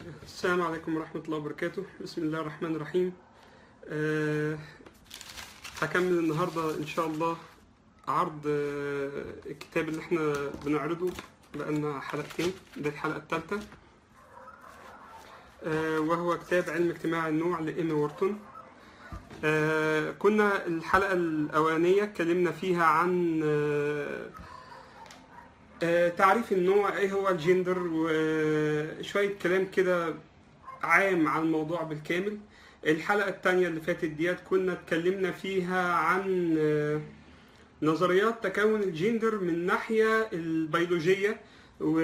السلام عليكم ورحمة الله وبركاته بسم الله الرحمن الرحيم أه هكمل النهاردة إن شاء الله عرض آه، الكتاب اللي احنا بنعرضه بقالنا حلقتين دي الحلقة الثالثة أه وهو كتاب علم اجتماع النوع لإيمي وورتون أه كنا الحلقة الأولانية اتكلمنا فيها عن أه آه، تعريف النوع ايه هو الجندر وشوية كلام كده عام عن الموضوع بالكامل الحلقة التانية اللي فاتت ديت كنا اتكلمنا فيها عن آه، نظريات تكون الجندر من الناحية البيولوجية و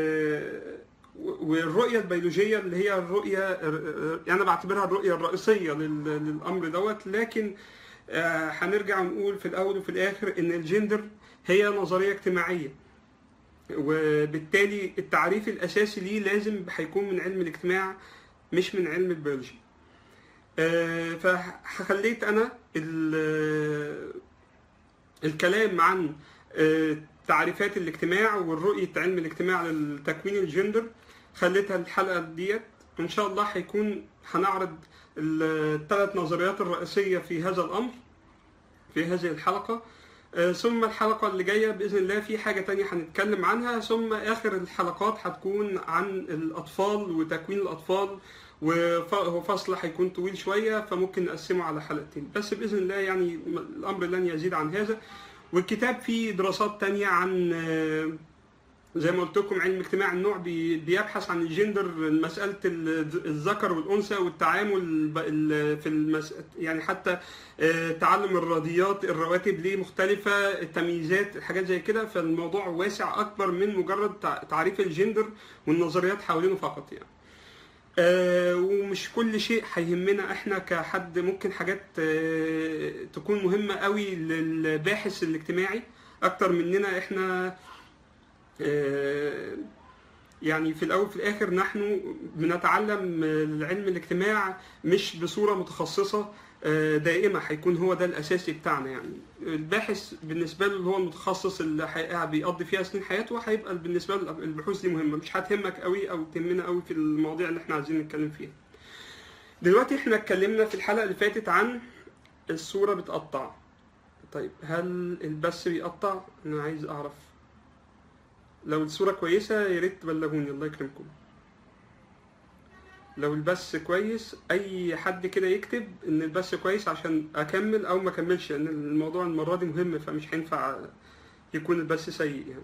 والرؤية البيولوجية اللي هي الرؤية أنا بعتبرها الرؤية الرئيسية لل- للأمر دوت لكن آه، هنرجع ونقول في الأول وفي الآخر إن الجندر هي نظرية اجتماعية وبالتالي التعريف الاساسي ليه لازم هيكون من علم الاجتماع مش من علم البيولوجي آه، فخليت انا ال- الكلام عن آه، تعريفات الاجتماع والرؤية علم الاجتماع لتكوين الجندر خليتها الحلقة ديت وإن شاء الله هيكون هنعرض الثلاث نظريات الرئيسية في هذا الأمر في هذه الحلقة آه، ثم الحلقة اللي جاية بإذن الله في حاجة تانية هنتكلم عنها ثم آخر الحلقات هتكون عن الأطفال وتكوين الأطفال وف- وفصل هيكون طويل شوية فممكن نقسمه على حلقتين بس بإذن الله يعني الأمر لن يزيد عن هذا والكتاب فيه دراسات تانية عن آه، زي ما قلت لكم علم اجتماع النوع بي- بيبحث عن الجندر مسألة ال- الذكر والأنثى والتعامل ب- ال- في المس... يعني حتى آه، تعلم الرياضيات الرواتب ليه مختلفة التمييزات حاجات زي كده فالموضوع واسع أكبر من مجرد تع- تعريف الجندر والنظريات حوالينه فقط يعني آه، ومش كل شيء هيهمنا احنا كحد ممكن حاجات آه، تكون مهمة قوي للباحث الاجتماعي اكتر مننا احنا آه، يعني في الاول في الاخر نحن بنتعلم العلم الاجتماع مش بصوره متخصصه آه، دائمه هيكون هو ده الاساسي بتاعنا يعني الباحث بالنسبه له اللي هو المتخصص اللي هي- بيقضي فيها سنين حياته هيبقى بالنسبه له البحوث دي مهمه مش هتهمك قوي او تهمنا قوي في المواضيع اللي احنا عايزين نتكلم فيها دلوقتي احنا اتكلمنا في الحلقه اللي فاتت عن الصوره بتقطع طيب هل البث بيقطع انا عايز اعرف لو الصورة كويسة يا ريت تبلغوني الله يكرمكم لو البث كويس أي حد كده يكتب إن البث كويس عشان أكمل أو ما أكملش لأن الموضوع المرة دي مهم فمش هينفع يكون البث سيء يعني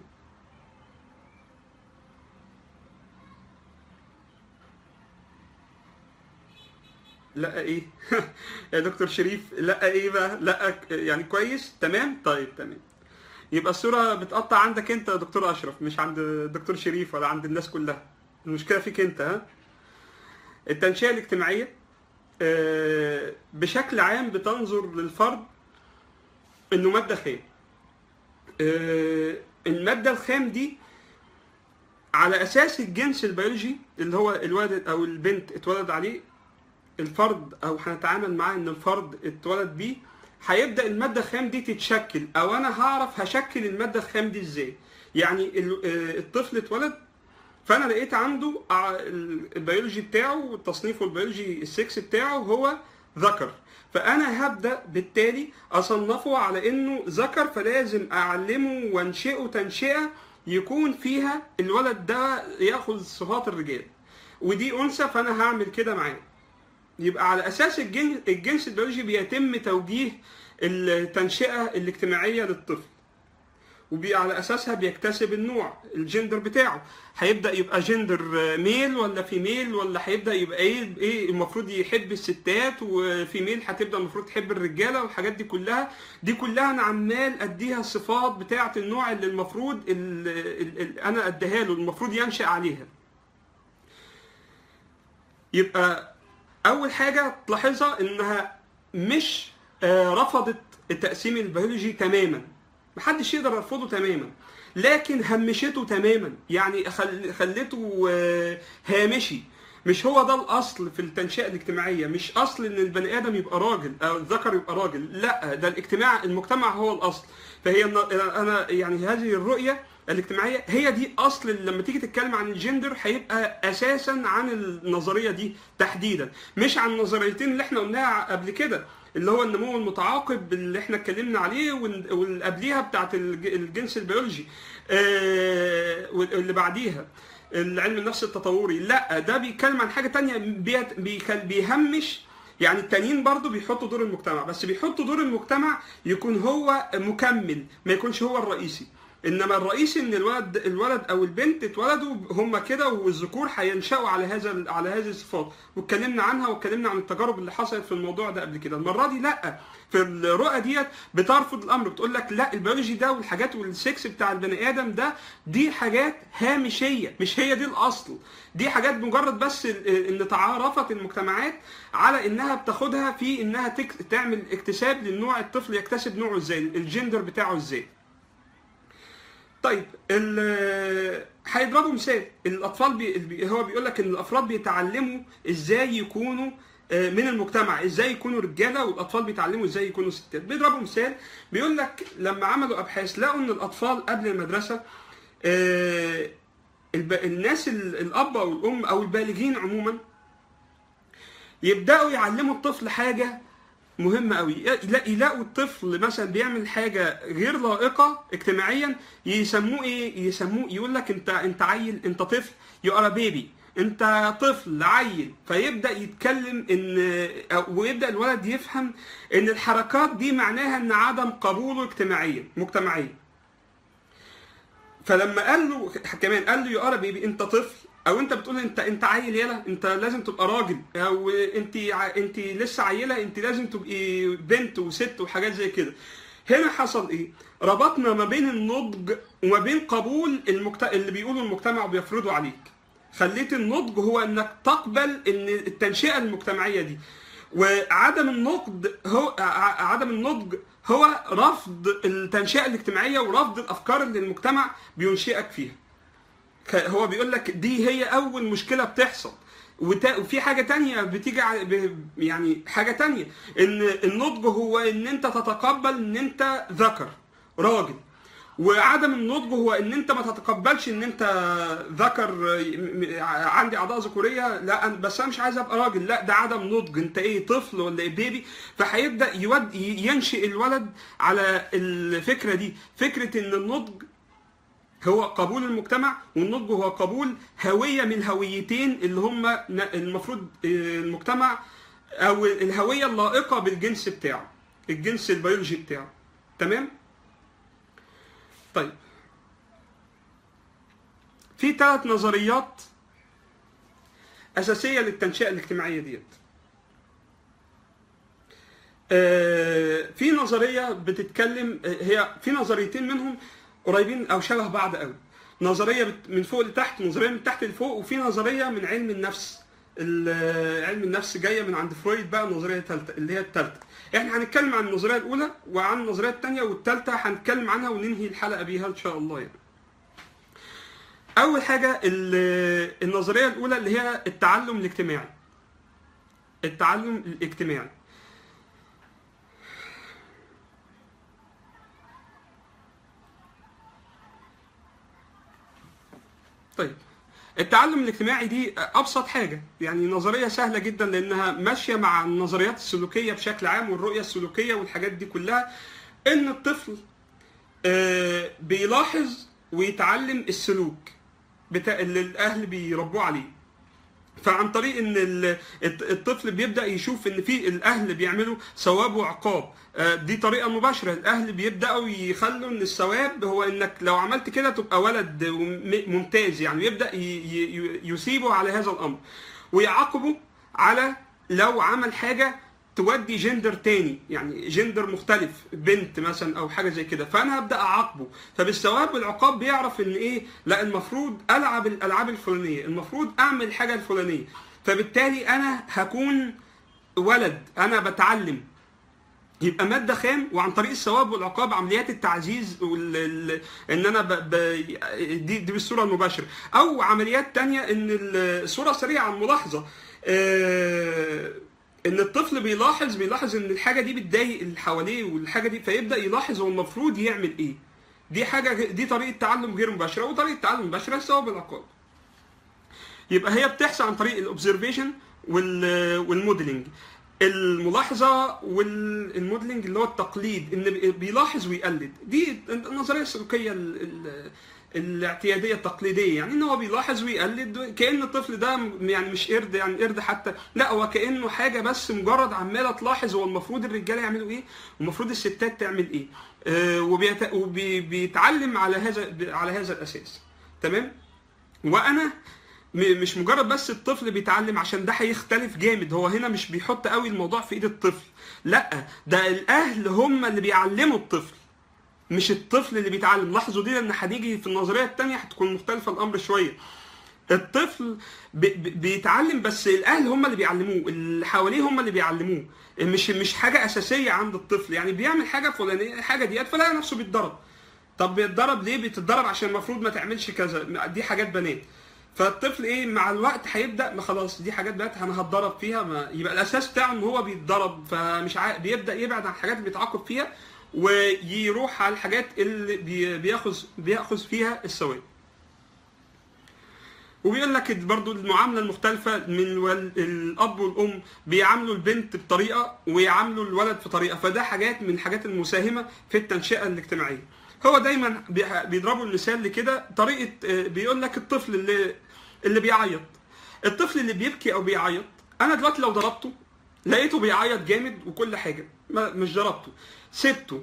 لا ايه يا دكتور شريف لا ايه بقى لا ك- يعني كويس تمام طيب تمام يبقى الصورة بتقطع عندك انت يا دكتور اشرف مش عند دكتور شريف ولا عند الناس كلها المشكلة فيك انت ها التنشئة الاجتماعية آه، بشكل عام بتنظر للفرد انه مادة خام آه، المادة الخام دي على اساس الجنس البيولوجي اللي هو الولد او البنت اتولد عليه الفرد او هنتعامل معاه ان الفرد اتولد بيه هيبدا الماده الخام دي تتشكل او انا هعرف هشكل الماده الخام دي ازاي يعني ال- آه، الطفل اتولد فانا لقيت عنده ع- ال- البيولوجي بتاعه تصنيفه البيولوجي السكس بتاعه هو ذكر فانا هبدا بالتالي اصنفه على انه ذكر فلازم اعلمه وانشئه تنشئه يكون فيها الولد ده ياخذ صفات الرجال ودي انثى فانا هعمل كده معاه يبقى على اساس الجنس, الجنس البيولوجي بيتم توجيه التنشئه الاجتماعيه للطفل وبي على اساسها بيكتسب النوع الجندر بتاعه هيبدا يبقى جندر ميل ولا فيميل ولا هيبدا يبقى ايه ايه المفروض يحب الستات وفيميل هتبدا المفروض تحب الرجاله والحاجات دي كلها دي كلها انا عمال اديها الصفات بتاعه النوع اللي المفروض ال ال ال انا اديها له المفروض ينشا عليها يبقى اول حاجه تلاحظها انها مش آه، رفضت التقسيم البيولوجي تماما محدش يقدر يرفضه تماما لكن همشته تماما يعني خل- خلته آه، هامشي مش هو ده الاصل في التنشئه الاجتماعيه مش اصل ان البني ادم يبقى راجل او الذكر يبقى راجل لا ده الاجتماع المجتمع هو الاصل فهي الن- انا يعني هذه الرؤيه الاجتماعيه هي دي اصل لما تيجي تتكلم عن الجندر هيبقى اساسا عن النظريه دي تحديدا مش عن النظريتين اللي احنا قلناها قبل كده اللي هو النمو المتعاقب اللي احنا اتكلمنا عليه وال- واللي قبليها بتاعت الج- الجنس البيولوجي آه، واللي بعديها العلم النفس التطوري لا ده بيتكلم عن حاجه تانية بيت- بيك- بيهمش يعني التانيين برضو بيحطوا دور المجتمع بس بيحطوا دور المجتمع يكون هو مكمل ما يكونش هو الرئيسي انما الرئيسي ان الولد الولد او البنت اتولدوا هم كده والذكور هينشأوا على هذا على هذه الصفات واتكلمنا عنها واتكلمنا عن التجارب اللي حصلت في الموضوع ده قبل كده المره دي لا في الرؤى ديت بترفض الامر بتقول لك لا البيولوجي ده والحاجات والسكس بتاع البني ادم ده دي حاجات هامشيه مش هي دي الاصل دي حاجات مجرد بس ال- ان تعارفت المجتمعات على انها بتاخدها في انها تك... تعمل اكتساب للنوع الطفل يكتسب نوعه ازاي الجندر بتاعه ازاي طيب ال- هيضربوا مثال الاطفال بي بي- هو بيقول لك ان الافراد بيتعلموا ازاي يكونوا آه، من المجتمع ازاي يكونوا رجاله والاطفال بيتعلموا ازاي يكونوا ستات بيضربوا مثال بيقول لك لما عملوا ابحاث لقوا ان الاطفال قبل المدرسه آه، الب... الناس ال- الاب او الام او البالغين عموما يبداوا يعلموا الطفل حاجه مهمة قوي يلا- يلاقوا الطفل مثلا بيعمل حاجة غير لائقة اجتماعيا يسموه ايه يسموه يقول لك انت انت عيل انت طفل يو ار بيبي انت طفل عيل فيبدا يتكلم ان أو- ويبدا الولد يفهم ان الحركات دي معناها ان عدم قبوله اجتماعيا مجتمعيا فلما قال له كمان قال له يا ارى بيبي انت طفل او انت بتقول انت انت عيل يلا انت لازم تبقى راجل او انت ع- انت لسه عيله انت لازم تبقي بنت وست وحاجات زي كده هنا حصل ايه ربطنا ما بين النضج وما بين قبول المجت... اللي بيقوله المجتمع وبيفرضه عليك خليت النضج هو انك تقبل ان التنشئه المجتمعيه دي وعدم النضج هو ع- عدم النضج هو رفض التنشئه الاجتماعيه ورفض الافكار اللي المجتمع بينشئك فيها ك- هو بيقول لك دي هي اول مشكله بتحصل وتا- وفي حاجه تانية بتيجي ع- ب- يعني حاجه تانية ان النضج هو ان انت تتقبل ان انت ذكر راجل وعدم النضج هو ان انت ما تتقبلش ان انت ذكر م- م- عندي اعضاء ذكوريه لا أنا- بس انا مش عايز ابقى راجل لا ده عدم نضج انت ايه طفل ولا ايه بيبي فهيبدا يود ينشئ الولد على الفكره دي فكره ان النضج هو قبول المجتمع والنضج هو قبول هويه من الهويتين اللي هم ن- المفروض آه، المجتمع او الهويه اللائقه بالجنس بتاعه الجنس البيولوجي بتاعه تمام طيب في ثلاث نظريات اساسيه للتنشئه الاجتماعيه ديت آه، في نظريه بتتكلم آه، هي في نظريتين منهم قريبين او شبه بعض قوي نظريه بت- من فوق لتحت نظريه من تحت لفوق وفي نظريه من علم النفس ال- علم النفس جايه من عند فرويد بقى النظريه الثالثه اللي هي الثالثه احنا هنتكلم عن النظريه الاولى وعن النظريه الثانيه والثالثه هنتكلم عنها وننهي الحلقه بيها ان شاء الله يعني اول حاجه ال- النظريه الاولى اللي هي التعلم الاجتماعي التعلم الاجتماعي طيب التعلم الاجتماعي دي ابسط حاجه يعني نظريه سهله جدا لانها ماشيه مع النظريات السلوكيه بشكل عام والرؤيه السلوكيه والحاجات دي كلها ان الطفل آه، بيلاحظ ويتعلم السلوك بتاع اللي الاهل بيربوه عليه فعن طريق ان ال- الط- الطفل بيبدا يشوف ان في الاهل بيعملوا ثواب وعقاب آه، دي طريقه مباشره الاهل بيبداوا يخلوا ان الثواب هو انك لو عملت كده تبقى ولد وم- ممتاز يعني يبدا ي- ي- يثيبه على هذا الامر ويعاقبه على لو عمل حاجه تودي جندر تاني يعني جندر مختلف بنت مثلا او حاجه زي كده فانا هبدا اعاقبه فبالثواب والعقاب بيعرف ان ايه لا المفروض العب الالعاب الفلانيه المفروض اعمل الحاجه الفلانيه فبالتالي انا هكون ولد انا بتعلم يبقى ماده خام وعن طريق الثواب والعقاب عمليات التعزيز وال... ال- ان انا ب... ب... دي دي بالصوره المباشره او عمليات تانية ان الصوره سريعه الملاحظه آه، ان الطفل بيلاحظ بيلاحظ ان الحاجه دي بتضايق اللي حواليه والحاجه دي فيبدا يلاحظ هو المفروض يعمل ايه دي حاجه دي طريقه تعلم غير مباشره وطريقه تعلم مباشره سواء بالعقاب يبقى هي بتحصل عن طريق الاوبزرفيشن والموديلنج الملاحظه والموديلنج اللي هو التقليد ان بيلاحظ ويقلد دي النظريه السلوكيه ال- ال- الاعتياديه التقليديه يعني ان هو بيلاحظ ويقلد كان الطفل ده م- يعني مش قرد يعني قرد حتى لا هو كانه حاجه بس مجرد عماله تلاحظ هو المفروض الرجاله يعملوا ايه والمفروض الستات تعمل ايه آه، وبيت- وبيتعلم على هذا على هذا الاساس تمام وانا م- مش مجرد بس الطفل بيتعلم عشان ده هيختلف جامد هو هنا مش بيحط قوي الموضوع في ايد الطفل لا ده الاهل هم اللي بيعلموا الطفل مش الطفل اللي بيتعلم لاحظوا دي لان هنيجي في النظريه الثانيه هتكون مختلفه الامر شويه الطفل بي- بي- بيتعلم بس الاهل هم اللي بيعلموه اللي حواليه هم اللي بيعلموه مش مش حاجه اساسيه عند الطفل يعني بيعمل حاجه فلانيه الحاجه ديت فلاقي نفسه بيتضرب طب بيتضرب ليه بيتضرب عشان المفروض ما تعملش كذا دي حاجات بنات فالطفل ايه مع الوقت هيبدا ما خلاص دي حاجات بنات انا هتضرب فيها ما يبقى الاساس بتاعه ان هو بيتضرب فمش عا... بيبدا يبعد عن الحاجات اللي بيتعاقب فيها ويروح على الحاجات اللي بي... بياخذ بياخذ فيها الثواب وبيقول لك برضو المعامله المختلفه من الول- الاب والام بيعاملوا البنت بطريقه ويعاملوا الولد في طريقه فده حاجات من الحاجات المساهمه في التنشئه الاجتماعيه هو دايما بيح- بيضربوا المثال لكده طريقه آه، بيقول لك الطفل اللي اللي بيعيط الطفل اللي بيبكي او بيعيط انا دلوقتي لو ضربته لقيته بيعيط جامد وكل حاجه ما مش ضربته سبته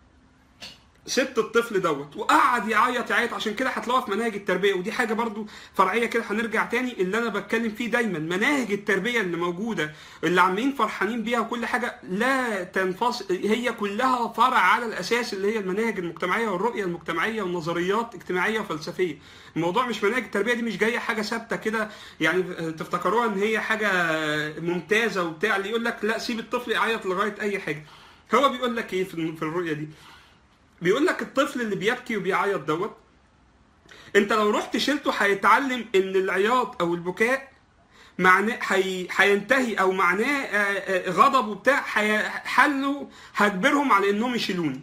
سبت الطفل دوت وقعد يعيط يعيط عشان كده هتلاقوها في مناهج التربيه ودي حاجه برضو فرعيه كده هنرجع تاني اللي انا بتكلم فيه دايما مناهج التربيه اللي موجوده اللي عمالين فرحانين بيها وكل حاجه لا تنفصل هي كلها فرع على الاساس اللي هي المناهج المجتمعيه والرؤيه المجتمعيه والنظريات اجتماعيه وفلسفيه الموضوع مش مناهج التربيه دي مش جايه حاجه ثابته كده يعني تفتكروها ان هي حاجه ممتازه وبتاع اللي يقول لك لا سيب الطفل يعيط لغايه اي حاجه هو بيقول لك ايه في في الرؤيه دي بيقول لك الطفل اللي بيبكي وبيعيط دوت انت لو رحت شلته هيتعلم ان العياط او البكاء معناه هي... هينتهي او معناه آه، آه، غضب وبتاع هي- حله هجبرهم على انهم يشيلوني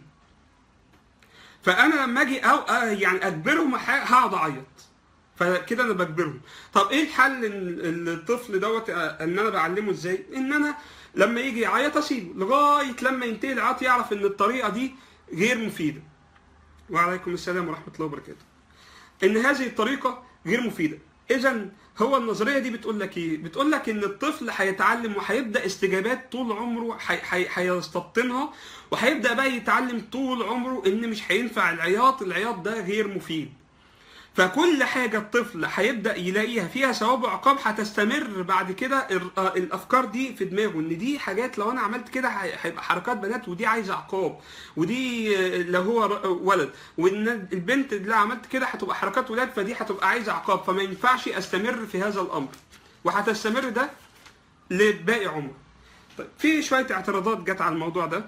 فانا لما اجي أو آه، يعني اجبرهم ه- هقعد اعيط فكده انا بجبرهم طب ايه الحل ان الطفل دوت آه، ان انا بعلمه ازاي ان انا لما يجي يعيط اسيبه لغايه لما ينتهي العياط يعرف ان الطريقه دي غير مفيده وعليكم السلام ورحمه الله وبركاته ان هذه الطريقه غير مفيده اذا هو النظريه دي بتقول لك ايه بتقول لك ان الطفل هيتعلم وهيبدا استجابات طول عمره هي- هي- هيستبطنها وهيبدا بقى يتعلم طول عمره ان مش هينفع العياط العياط ده غير مفيد فكل حاجة الطفل هيبدأ يلاقيها فيها ثواب وعقاب هتستمر بعد كده ال- آه الأفكار دي في دماغه إن دي حاجات لو أنا عملت كده هي- هيبقى حركات بنات ودي عايزة عقاب ودي آه، لو هو ر- ولد وإن البنت اللي عملت كده هتبقى حركات ولاد فدي هتبقى عايزة عقاب فما ينفعش أستمر في هذا الأمر وهتستمر ده لباقي عمره طيب في شوية اعتراضات جت على الموضوع ده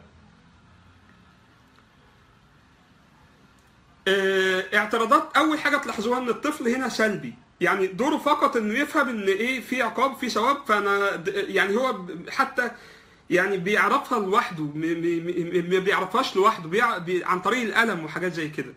آه، اعتراضات اول حاجه تلاحظوها ان الطفل هنا سلبي يعني دوره فقط انه يفهم ان ايه في عقاب في ثواب فانا د- يعني هو ب- حتى يعني بيعرفها لوحده م- م- م- ما بيعرفهاش لوحده بيع... بي... عن طريق الالم وحاجات زي كده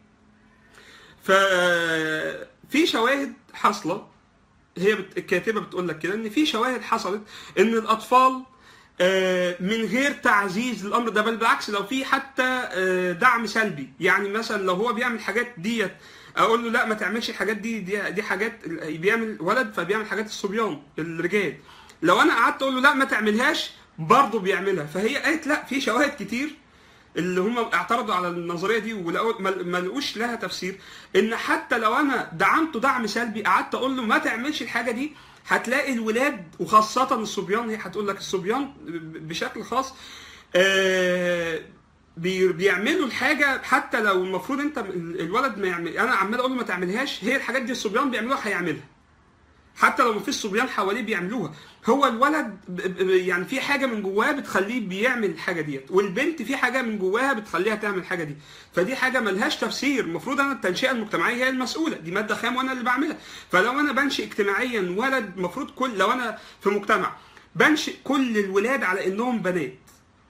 ففي شواهد حاصله هي بت... الكاتبه بتقول لك كده ان في شواهد حصلت ان الاطفال آه، من غير تعزيز الامر ده بل بالعكس لو في حتى آه، دعم سلبي يعني مثلا لو هو بيعمل حاجات ديت اقول له لا ما تعملش الحاجات دي دي, دي حاجات بيعمل ولد فبيعمل حاجات الصبيان الرجال لو انا قعدت اقول له لا ما تعملهاش برضه بيعملها فهي قالت لا في شواهد كتير اللي هم اعترضوا على النظريه دي ولقوا ما ما لقوش لها تفسير ان حتى لو انا دعمته دعم سلبي قعدت اقول له ما تعملش الحاجه دي هتلاقي الولاد وخاصه الصبيان هي هتقول لك الصبيان ب- بشكل خاص آه، بي- بيعملوا الحاجه حتى لو المفروض انت ال- الولد ما يعمل انا عمال اقول له ما تعملهاش هي الحاجات دي الصبيان بيعملوها هيعملها حتى لو مفيش صبيان حواليه بيعملوها هو الولد ب- ب- يعني في حاجه من جواه بتخليه بيعمل الحاجه ديت والبنت في حاجه من جواها بتخليها تعمل الحاجه دي فدي حاجه ملهاش تفسير المفروض انا التنشئه المجتمعيه هي المسؤوله دي ماده خام وانا اللي بعملها فلو انا بنشئ اجتماعيا ولد المفروض كل لو انا في مجتمع بنشئ كل الولاد على انهم بنات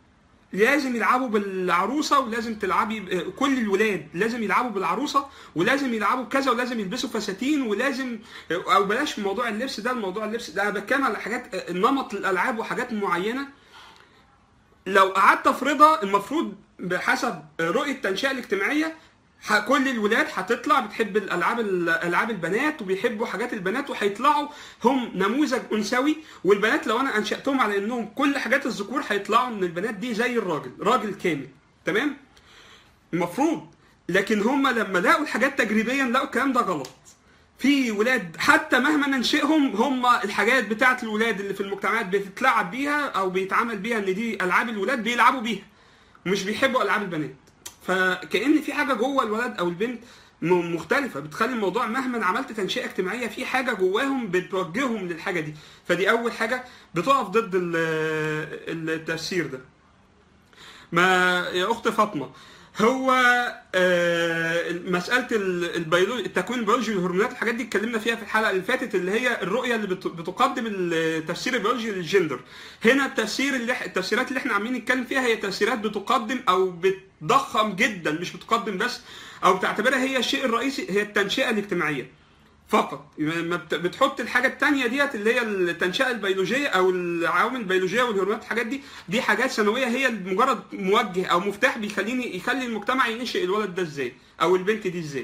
لازم يلعبوا بالعروسه ولازم تلعبي كل الولاد لازم يلعبوا بالعروسه ولازم يلعبوا كذا ولازم يلبسوا فساتين ولازم او بلاش موضوع اللبس ده الموضوع اللبس ده انا بتكلم على حاجات نمط الالعاب وحاجات معينه لو قعدت افرضها المفروض بحسب رؤيه التنشئه الاجتماعيه ح- كل الولاد هتطلع بتحب الالعاب الالعاب البنات وبيحبوا حاجات البنات وهيطلعوا هم نموذج انثوي والبنات لو انا انشاتهم على انهم كل حاجات الذكور هيطلعوا ان البنات دي زي الراجل راجل كامل تمام المفروض لكن هم لما لقوا الحاجات تجريبيا لقوا الكلام ده غلط في ولاد حتى مهما ننشئهم هم الحاجات بتاعت الولاد اللي في المجتمعات بتتلعب بيها او بيتعامل بيها ان دي العاب الولاد بيلعبوا بيها مش بيحبوا العاب البنات فكأن في حاجه جوه الولد او البنت م- مختلفه بتخلي الموضوع مهما عملت تنشئه اجتماعيه في حاجه جواهم بتوجههم للحاجه دي فدي اول حاجه بتقف ضد ال- التفسير ده ما يا اخت فاطمه هو آه، مساله ال- البيولوجي التكوين البيولوجي والهرمونات الحاجات دي اتكلمنا فيها في الحلقه اللي فاتت اللي هي الرؤيه اللي بت- بتقدم التفسير البيولوجي للجندر هنا التفسير اللي إح- التفسيرات اللي احنا عاملين نتكلم فيها هي تفسيرات بتقدم او بتضخم جدا مش بتقدم بس او بتعتبرها هي الشيء الرئيسي هي التنشئه الاجتماعيه فقط ما بت- بتحط الحاجه الثانيه ديت اللي هي التنشئه البيولوجيه او العوامل البيولوجيه والهرمونات الحاجات دي دي حاجات ثانويه هي مجرد موجه او مفتاح بيخليني يخلي المجتمع ينشئ الولد ده ازاي او البنت دي ازاي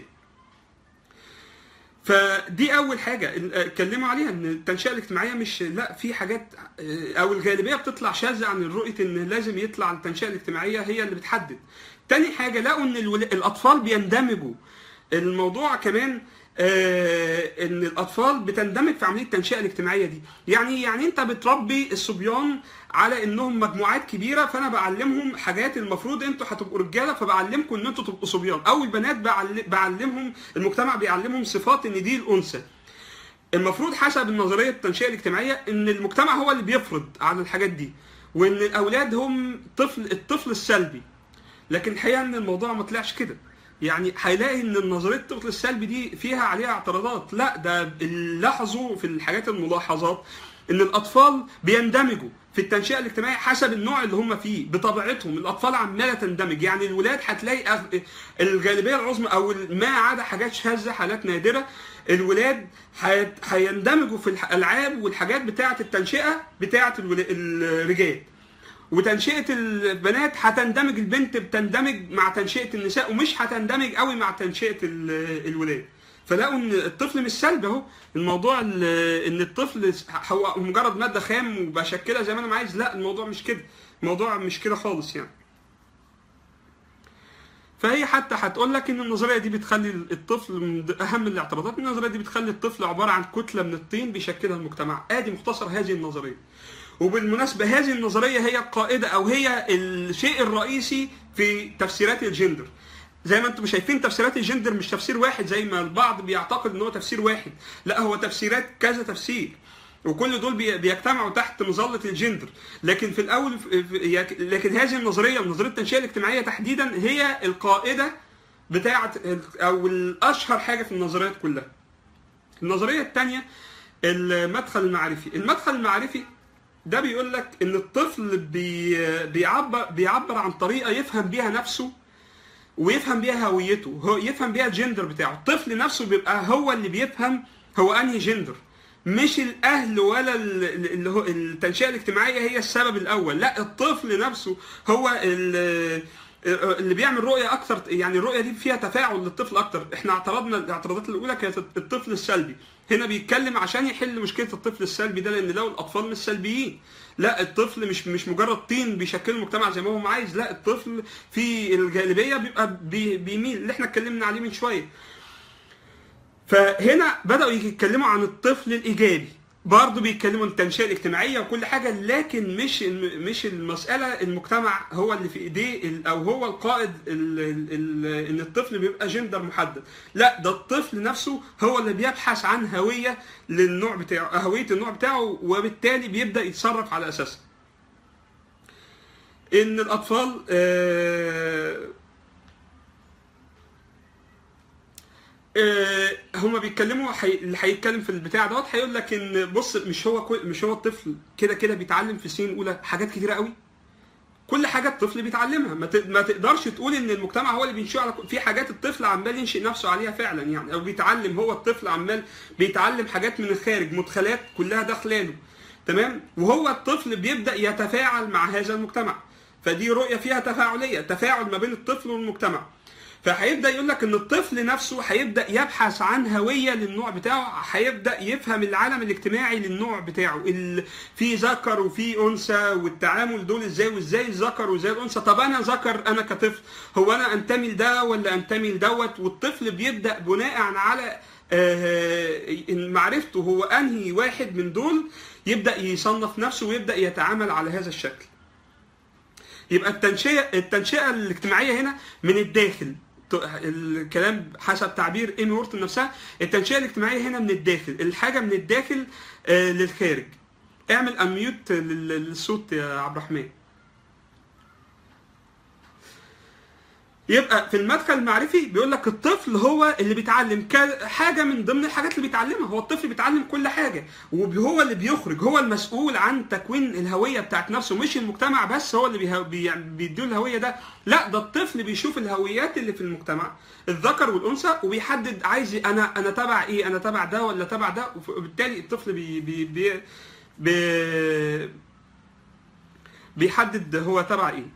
فدي اول حاجه ال- اتكلموا عليها ان التنشئه الاجتماعيه مش لا في حاجات اه، او الغالبيه بتطلع شاذه عن الرؤيه ان لازم يطلع التنشئه الاجتماعيه هي اللي بتحدد تاني حاجه لقوا ان الول- الاطفال بيندمجوا الموضوع كمان آه ان الاطفال بتندمج في عمليه التنشئه الاجتماعيه دي يعني يعني انت بتربي الصبيان على انهم مجموعات كبيره فانا بعلمهم حاجات المفروض انتوا هتبقوا رجاله فبعلمكم ان انتوا تبقوا صبيان او البنات بعل- بعلمهم المجتمع بيعلمهم صفات ان دي الانثى المفروض حسب النظريه التنشئه الاجتماعيه ان المجتمع هو اللي بيفرض على الحاجات دي وان الاولاد هم طفل الطفل السلبي لكن الحقيقه ان الموضوع ما طلعش كده يعني هيلاقي ان نظريه الطفل السلبي دي فيها عليها اعتراضات لا ده اللي لاحظوا في الحاجات الملاحظات ان الاطفال بيندمجوا في التنشئه الاجتماعيه حسب النوع اللي هم فيه بطبيعتهم الاطفال عماله تندمج يعني الولاد هتلاقي أغ- الغالبيه العظمى او ما عدا حاجات شاذه حالات نادره الولاد هيت- هيندمجوا في الالعاب والحاجات بتاعه التنشئه بتاعه الولا- الرجال وتنشئه البنات هتندمج البنت بتندمج مع تنشئه النساء ومش هتندمج قوي مع تنشئه ال- الولاد فلقوا ان الطفل مش سلبي اهو الموضوع ال- ان الطفل هو مجرد ماده خام وبشكلها زي ما انا عايز لا الموضوع مش كده الموضوع مش كده خالص يعني فهي حتى هتقول لك ان النظريه دي بتخلي الطفل من اهم الاعتراضات ان النظريه دي بتخلي الطفل عباره عن كتله من الطين بيشكلها المجتمع ادي مختصر هذه النظريه وبالمناسبه هذه النظريه هي القائده او هي الشيء الرئيسي في تفسيرات الجندر زي ما انتم شايفين تفسيرات الجندر مش تفسير واحد زي ما البعض بيعتقد ان هو تفسير واحد لا هو تفسيرات كذا تفسير وكل دول بي- بيجتمعوا تحت مظله الجندر لكن في الاول في- لكن هذه النظريه نظريه التنشئه الاجتماعيه تحديدا هي القائده بتاعه او الاشهر حاجه في النظريات كلها النظريه الثانيه المدخل المعرفي المدخل المعرفي ده بيقول لك ان الطفل بي بيعبر بيعبر عن طريقه يفهم بيها نفسه ويفهم بيها هويته هو يفهم بيها الجندر بتاعه الطفل نفسه بيبقى هو اللي بيفهم هو انهي جندر مش الاهل ولا ال- ال- اللي هو التنشئه الاجتماعيه هي السبب الاول لا الطفل نفسه هو ال- اللي بيعمل رؤيه اكتر يعني الرؤيه دي فيها تفاعل للطفل اكتر احنا اعترضنا الاعتراضات الاولى كانت الطفل السلبي هنا بيتكلم عشان يحل مشكله الطفل السلبي ده لان لو الاطفال مش سلبيين لا الطفل مش مش مجرد طين بيشكل المجتمع زي ما هو عايز لا الطفل في الغالبيه بيبقى بي- بيميل اللي احنا اتكلمنا عليه من شويه فهنا بدأوا يتكلموا عن الطفل الإيجابي برضه بيتكلموا عن التنشئة الاجتماعية وكل حاجة لكن مش مش المسألة المجتمع هو اللي في إيديه ال- أو هو القائد ال ال ال إن الطفل بيبقى جندر محدد لا ده الطفل نفسه هو اللي بيبحث عن هوية للنوع بتاعه هوية النوع بتاعه وبالتالي بيبدأ يتصرف على أساسها إن الأطفال آه آه، هما بيتكلموا حي... اللي هيتكلم في البتاع دوت هيقول لك ان بص مش هو كل... مش هو الطفل كده كده بيتعلم في السنين الاولى حاجات كتيره قوي كل حاجه الطفل بيتعلمها ما ت- ما تقدرش تقول ان المجتمع هو اللي بينشئ على في حاجات الطفل عمال ينشئ نفسه عليها فعلا يعني او بيتعلم هو الطفل عمال بيتعلم حاجات من الخارج مدخلات كلها داخلاله تمام وهو الطفل بيبدا يتفاعل مع هذا المجتمع فدي رؤيه فيها تفاعليه تفاعل ما بين الطفل والمجتمع فهيبدا يقول لك ان الطفل نفسه هيبدا يبحث عن هويه للنوع بتاعه هيبدا يفهم العالم الاجتماعي للنوع بتاعه ال... في ذكر وفي انثى والتعامل دول ازاي وازاي الذكر وازاي الانثى طب انا ذكر انا كطفل هو انا انتمي لده ولا انتمي لدوت والطفل بيبدا بناء على آه، معرفته هو انهي واحد من دول يبدا يصنف نفسه ويبدا يتعامل على هذا الشكل يبقى التنشئه التنشئه الاجتماعيه هنا من الداخل ت- الكلام حسب تعبير ايمي وورتون نفسها التنشئه الاجتماعيه هنا من الداخل الحاجه من الداخل آه، للخارج اعمل انميوت للصوت يا عبد الرحمن يبقى في المدخل المعرفي بيقول لك الطفل هو اللي بيتعلم ك- حاجه من ضمن الحاجات اللي بيتعلمها هو الطفل بيتعلم كل حاجه وهو اللي بيخرج هو المسؤول عن تكوين الهويه بتاعت نفسه مش المجتمع بس هو اللي بيه- بي- بيديله الهويه ده لا ده الطفل بيشوف الهويات اللي في المجتمع الذكر والانثى وبيحدد عايز ي- انا انا تبع ايه انا تبع ده ولا تبع ده وبالتالي الطفل بي بي بي بي بيحدد هو تبع ايه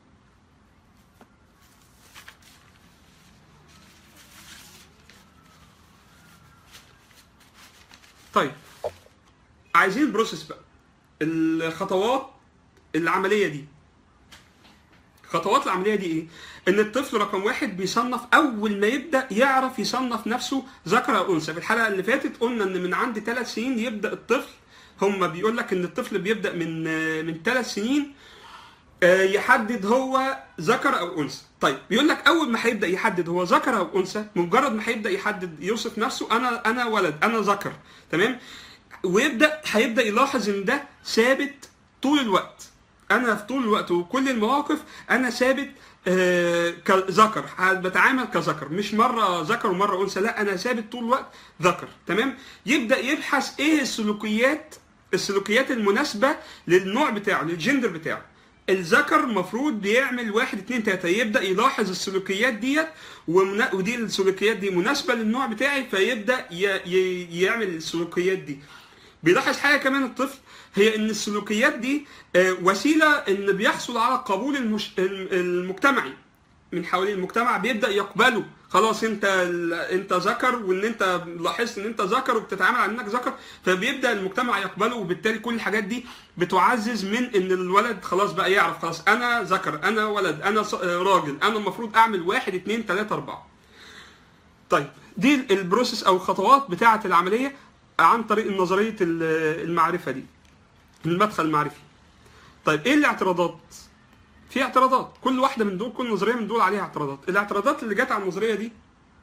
طيب عايزين بروسيس بقى الخطوات العمليه دي خطوات العمليه دي ايه ان الطفل رقم واحد بيصنف اول ما يبدا يعرف يصنف نفسه ذكر او انثى في الحلقه اللي فاتت قلنا ان من عند ثلاث سنين يبدا الطفل هم بيقول لك ان الطفل بيبدا من من ثلاث سنين آه، يحدد هو ذكر او انثى طيب بيقول لك اول ما هيبدا يحدد هو ذكر او انثى مجرد ما هيبدا يحدد يوصف نفسه انا انا ولد انا ذكر تمام ويبدا هيبدا يلاحظ ان ده ثابت طول الوقت انا في طول الوقت وكل المواقف انا ثابت آه، كذكر بتعامل كذكر مش مره ذكر ومره انثى لا انا ثابت طول الوقت ذكر تمام يبدا يبحث ايه السلوكيات السلوكيات المناسبه للنوع بتاعه للجندر بتاعه الذكر المفروض بيعمل واحد اتنين تلاته يبدا يلاحظ السلوكيات ديت ومنا- ودي السلوكيات دي مناسبه للنوع بتاعي فيبدا ي- ي- يعمل السلوكيات دي بيلاحظ حاجه كمان الطفل هي ان السلوكيات دي آه، وسيله ان بيحصل على القبول المش... الم- المجتمعي من حوالين المجتمع بيبدا يقبله خلاص انت ال- انت ذكر وان انت لاحظت ان انت ذكر وبتتعامل على انك ذكر فبيبدا المجتمع يقبله وبالتالي كل الحاجات دي بتعزز من ان الولد خلاص بقى يعرف خلاص انا ذكر انا ولد انا ص- آه، راجل انا المفروض اعمل واحد اتنين تلاته اربعه طيب دي البروسيس او الخطوات بتاعه العمليه عن طريق نظريه ال- المعرفه دي المدخل المعرفي طيب ايه الاعتراضات في اعتراضات كل واحده من دول كل نظريه من دول عليها اعتراضات الاعتراضات اللي جت على النظريه دي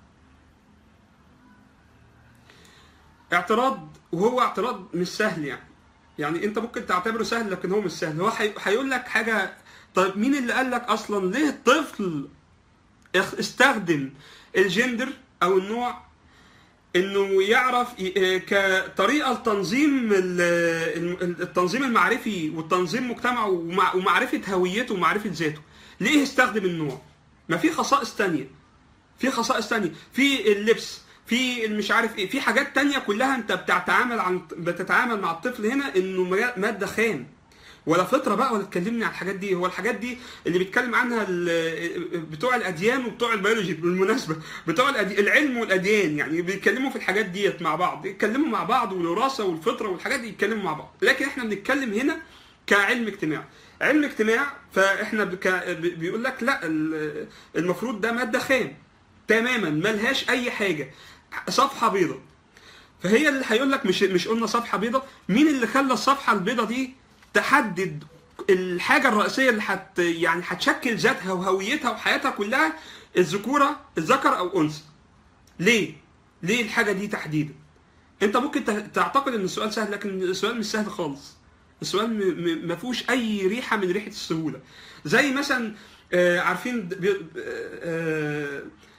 اعتراض وهو اعتراض مش سهل يعني يعني انت ممكن تعتبره سهل لكن هو مش سهل هو هي- هيقول لك حاجه طيب مين اللي قال لك اصلا ليه الطفل اخ- استخدم الجندر او النوع انه يعرف ي- آه، كطريقه لتنظيم ال- ال- التنظيم المعرفي والتنظيم مجتمعه ومع- ومعرفه هويته ومعرفه ذاته ليه استخدم النوع ما في خصائص تانية في خصائص تانية في اللبس في مش عارف ايه في حاجات تانية كلها انت بتتعامل عن بتتعامل مع الطفل هنا انه ما- ماده خام ولا فطره بقى ولا تكلمني عن الحاجات دي هو الحاجات دي اللي بيتكلم عنها ال- بتوع الاديان وبتوع البيولوجي بالمناسبه بتوع الأدي... العلم والاديان يعني بيتكلموا في الحاجات ديت مع بعض يتكلموا مع بعض والوراثه والفطره والحاجات دي يتكلموا مع بعض لكن احنا بنتكلم هنا كعلم اجتماع علم اجتماع فاحنا بك... ب- بيقول لك لا ال- المفروض ده ماده خام تماما ملهاش اي حاجه صفحه بيضاء فهي اللي هيقول لك مش مش قلنا صفحه بيضاء مين اللي خلى الصفحه البيضاء دي تحدد الحاجه الرئيسيه اللي حت يعني هتشكل ذاتها وهويتها وحياتها كلها الذكوره الذكر او انثى ليه ليه الحاجه دي تحديدا انت ممكن ت- تعتقد ان السؤال سهل لكن السؤال مش سهل خالص السؤال م- م- ما فيهوش اي ريحه من ريحه السهوله زي مثلا آه، عارفين د- بي- آه،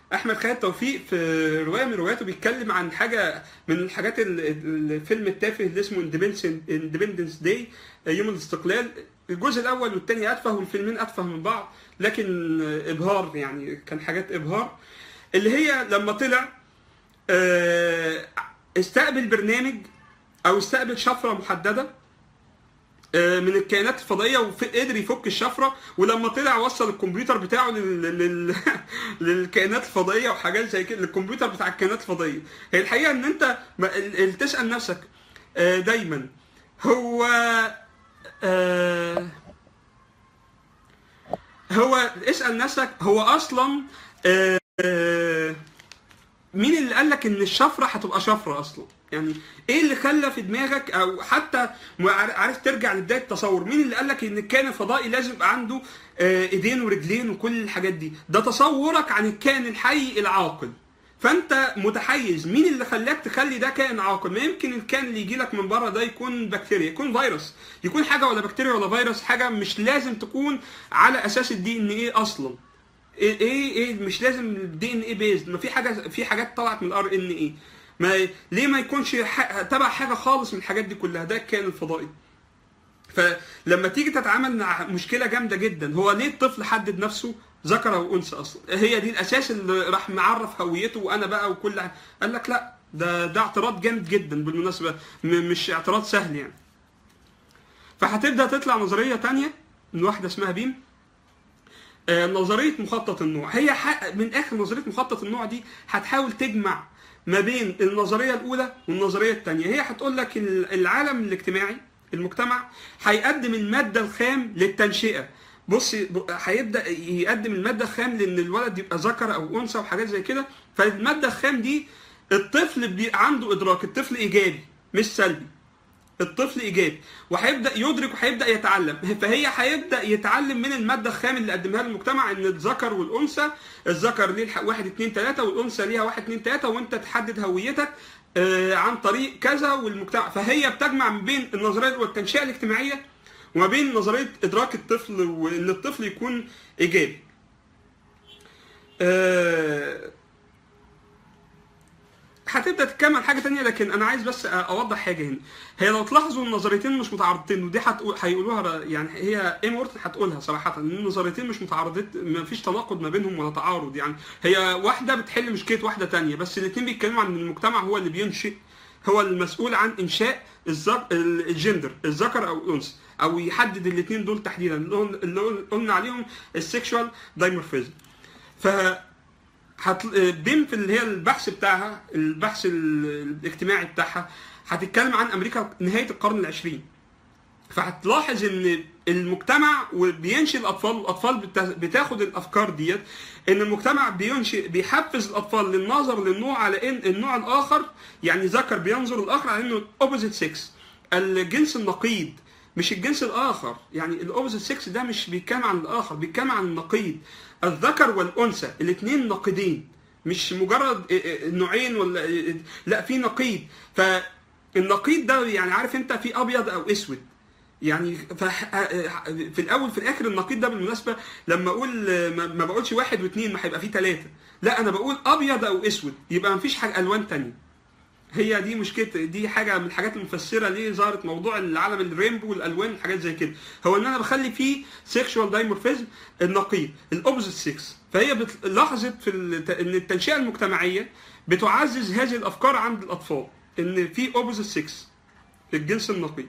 احمد خالد توفيق في روايه من رواياته بيتكلم عن حاجه من الحاجات ال- ال- الفيلم التافه اللي اسمه اندبندنس داي يوم الاستقلال الجزء الاول والثاني اتفه والفيلمين اتفه من بعض لكن ابهار يعني كان حاجات ابهار اللي هي لما طلع آه، استقبل برنامج او استقبل شفره محدده آه، من الكائنات الفضائيه وقدر يفك الشفره ولما طلع وصل الكمبيوتر بتاعه لل... لل... للكائنات الفضائيه وحاجات زي كده للكمبيوتر بتاع الكائنات الفضائيه هي الحقيقه ان انت ما- ال- ال- تسال نفسك آه، دايما هو آه، هو اسال نفسك هو اصلا آه، آه، مين اللي قال لك ان الشفره هتبقى شفره اصلا يعني ايه اللي خلى في دماغك او حتى ما عار- عارف ترجع لبدايه التصور مين اللي قال لك ان الكائن الفضائي لازم يبقى عنده آه، ايدين ورجلين وكل الحاجات دي ده تصورك عن الكائن الحي العاقل فانت متحيز مين اللي خلاك تخلي ده كائن عاقل ما يمكن الكائن اللي يجي لك من بره ده يكون بكتيريا يكون فيروس يكون حاجه ولا بكتيريا ولا فيروس حاجه مش لازم تكون على اساس الدي ان ايه اصلا ايه ايه ايه مش لازم الدي ان ايه بيزد ما في حاجه في حاجات طلعت من الار ان ايه ما ليه ما يكونش ح- تبع حاجه خالص من الحاجات دي كلها ده الكائن الفضائي فلما تيجي تتعامل مع مشكله جامده جدا هو ليه الطفل حدد نفسه ذكر او انثى اصلا هي دي الاساس اللي راح معرف هويته وانا بقى وكل ح- قال لك لا ده ده اعتراض جامد جدا بالمناسبه م- مش اعتراض سهل يعني فهتبدا تطلع نظريه تانية من واحده اسمها بيم آه، نظريه مخطط النوع هي ح- من اخر نظريه مخطط النوع دي هتحاول تجمع ما بين النظريه الاولى والنظريه الثانيه هي هتقول لك ال- العالم الاجتماعي المجتمع هيقدم الماده الخام للتنشئه بص ب- هيبدا يقدم الماده الخام لان الولد يبقى ذكر او انثى وحاجات زي كده فالماده الخام دي الطفل بيبقى عنده ادراك الطفل ايجابي مش سلبي الطفل ايجابي وهيبدا يدرك وهيبدا يتعلم فهي هيبدا يتعلم من الماده الخام اللي قدمها له المجتمع ان الذكر والانثى الذكر ليه الح- واحد اتنين تلاته والانثى ليها واحد اتنين تلاته وانت تحدد هويتك آه، عن طريق كذا والمجتمع فهي بتجمع ما بين النظريه والتنشئه الاجتماعيه وما بين نظريه ادراك الطفل وان الطفل يكون ايجابي. آه، هتبدا تكمل حاجه تانية لكن انا عايز بس اوضح حاجه هنا هي لو تلاحظوا النظريتين مش متعارضتين ودي هتقول هيقولوها ر- يعني هي ايم اورتن هتقولها صراحه ان النظريتين مش متعارضين ما فيش تناقض ما بينهم ولا تعارض يعني هي واحده بتحل مشكله واحده تانية بس الاثنين بيتكلموا عن ان المجتمع هو اللي بينشئ هو المسؤول عن انشاء الزك... ال- الجندر الذكر او الانثى او يحدد الاثنين دول تحديدا اللي قلنا- اللي قلنا عليهم السكشوال دايمورفيزم ف هت... بيم في اللي هي البحث بتاعها البحث ال- الاجتماعي بتاعها هتتكلم عن امريكا نهايه القرن العشرين فهتلاحظ ان المجتمع بينشئ الاطفال والاطفال بتا- بتاخد الافكار ديت ان المجتمع بينشئ بيحفز الاطفال للنظر للنوع على ان النوع الاخر يعني ذكر بينظر الاخر على انه اوبوزيت سكس الجنس النقيض مش الجنس الاخر يعني الاوبوزيت سكس ده مش بيتكلم عن الاخر بيتكلم عن النقيض الذكر والانثى الاثنين نقيضين مش مجرد نوعين ولا لا في نقيض فالنقيض ده يعني عارف انت في ابيض او اسود يعني فح- في الاول في الاخر النقيض ده بالمناسبه لما اقول ما ما بقولش واحد واثنين ما هيبقى فيه ثلاثه لا انا بقول ابيض او اسود يبقى ما فيش حاجه الوان تانية هي دي مشكله دي حاجه من الحاجات المفسره ليه ظهرت موضوع العالم الرينبو والالوان وحاجات زي كده هو ان انا بخلي فيه سيكشوال دايمورفيزم النقيض الاوبوزيت سكس فهي بت- لاحظت في الت- ان التنشئه المجتمعيه بتعزز هذه الافكار عند الاطفال ان في اوبوزيت سكس الجنس النقيض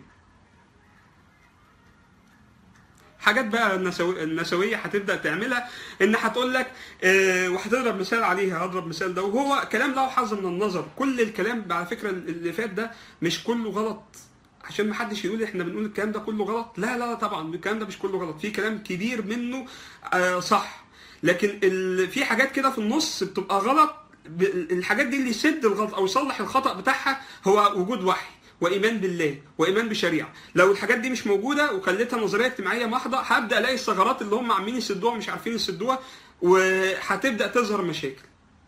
حاجات بقى النسوي- النسويه هتبدا تعملها ان هتقول لك آه، وهتضرب مثال عليها هضرب مثال ده وهو كلام له حظ من النظر كل الكلام على فكره اللي فات ده مش كله غلط عشان ما حدش يقول احنا بنقول الكلام ده كله غلط لا لا طبعا الكلام ده مش كله غلط في كلام كبير منه آه، صح لكن ال... في حاجات كده في النص بتبقى غلط ب... الحاجات دي اللي يسد الغلط او يصلح الخطا بتاعها هو وجود وحي وايمان بالله وايمان بشريعه لو الحاجات دي مش موجوده وخليتها نظريه اجتماعيه محضه هبدا الاقي الثغرات اللي هم عاملين يسدوها مش عارفين يسدوها وهتبدا تظهر مشاكل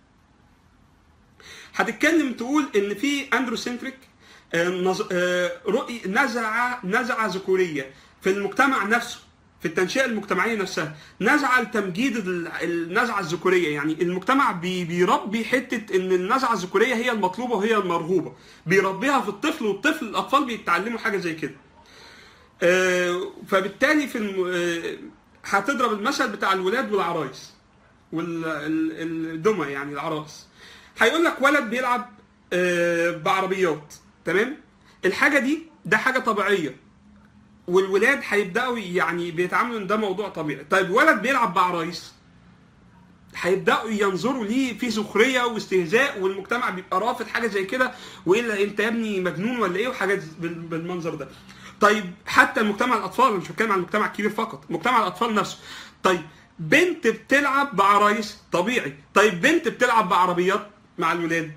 هتتكلم تقول ان في اندروسنتريك آه، نظ- آه، رؤي نزعه نزعه ذكوريه في المجتمع نفسه في التنشئه المجتمعيه نفسها نزعه لتمجيد ال- النزعه الذكوريه يعني المجتمع بي بيربي حته ان النزعه الذكوريه هي المطلوبه وهي المرغوبه بيربيها في الطفل والطفل الاطفال بيتعلموا حاجه زي كده آه، فبالتالي في الم... آه، هتضرب المثل بتاع الولاد والعرايس والدمى يعني العراس هيقول لك ولد بيلعب آه، بعربيات تمام الحاجه دي ده حاجه طبيعيه والولاد هيبداوا يعني بيتعاملوا ان ده موضوع طبيعي طيب ولد بيلعب بعرايس هيبداوا ينظروا ليه في سخريه واستهزاء والمجتمع بيبقى رافض حاجه زي كده والا انت يا ابني مجنون ولا ايه وحاجات بال- بالمنظر ده طيب حتى المجتمع الاطفال أنا مش بتكلم عن المجتمع الكبير فقط مجتمع الاطفال نفسه طيب بنت بتلعب بعرايس طبيعي طيب بنت بتلعب بعربيات مع الولاد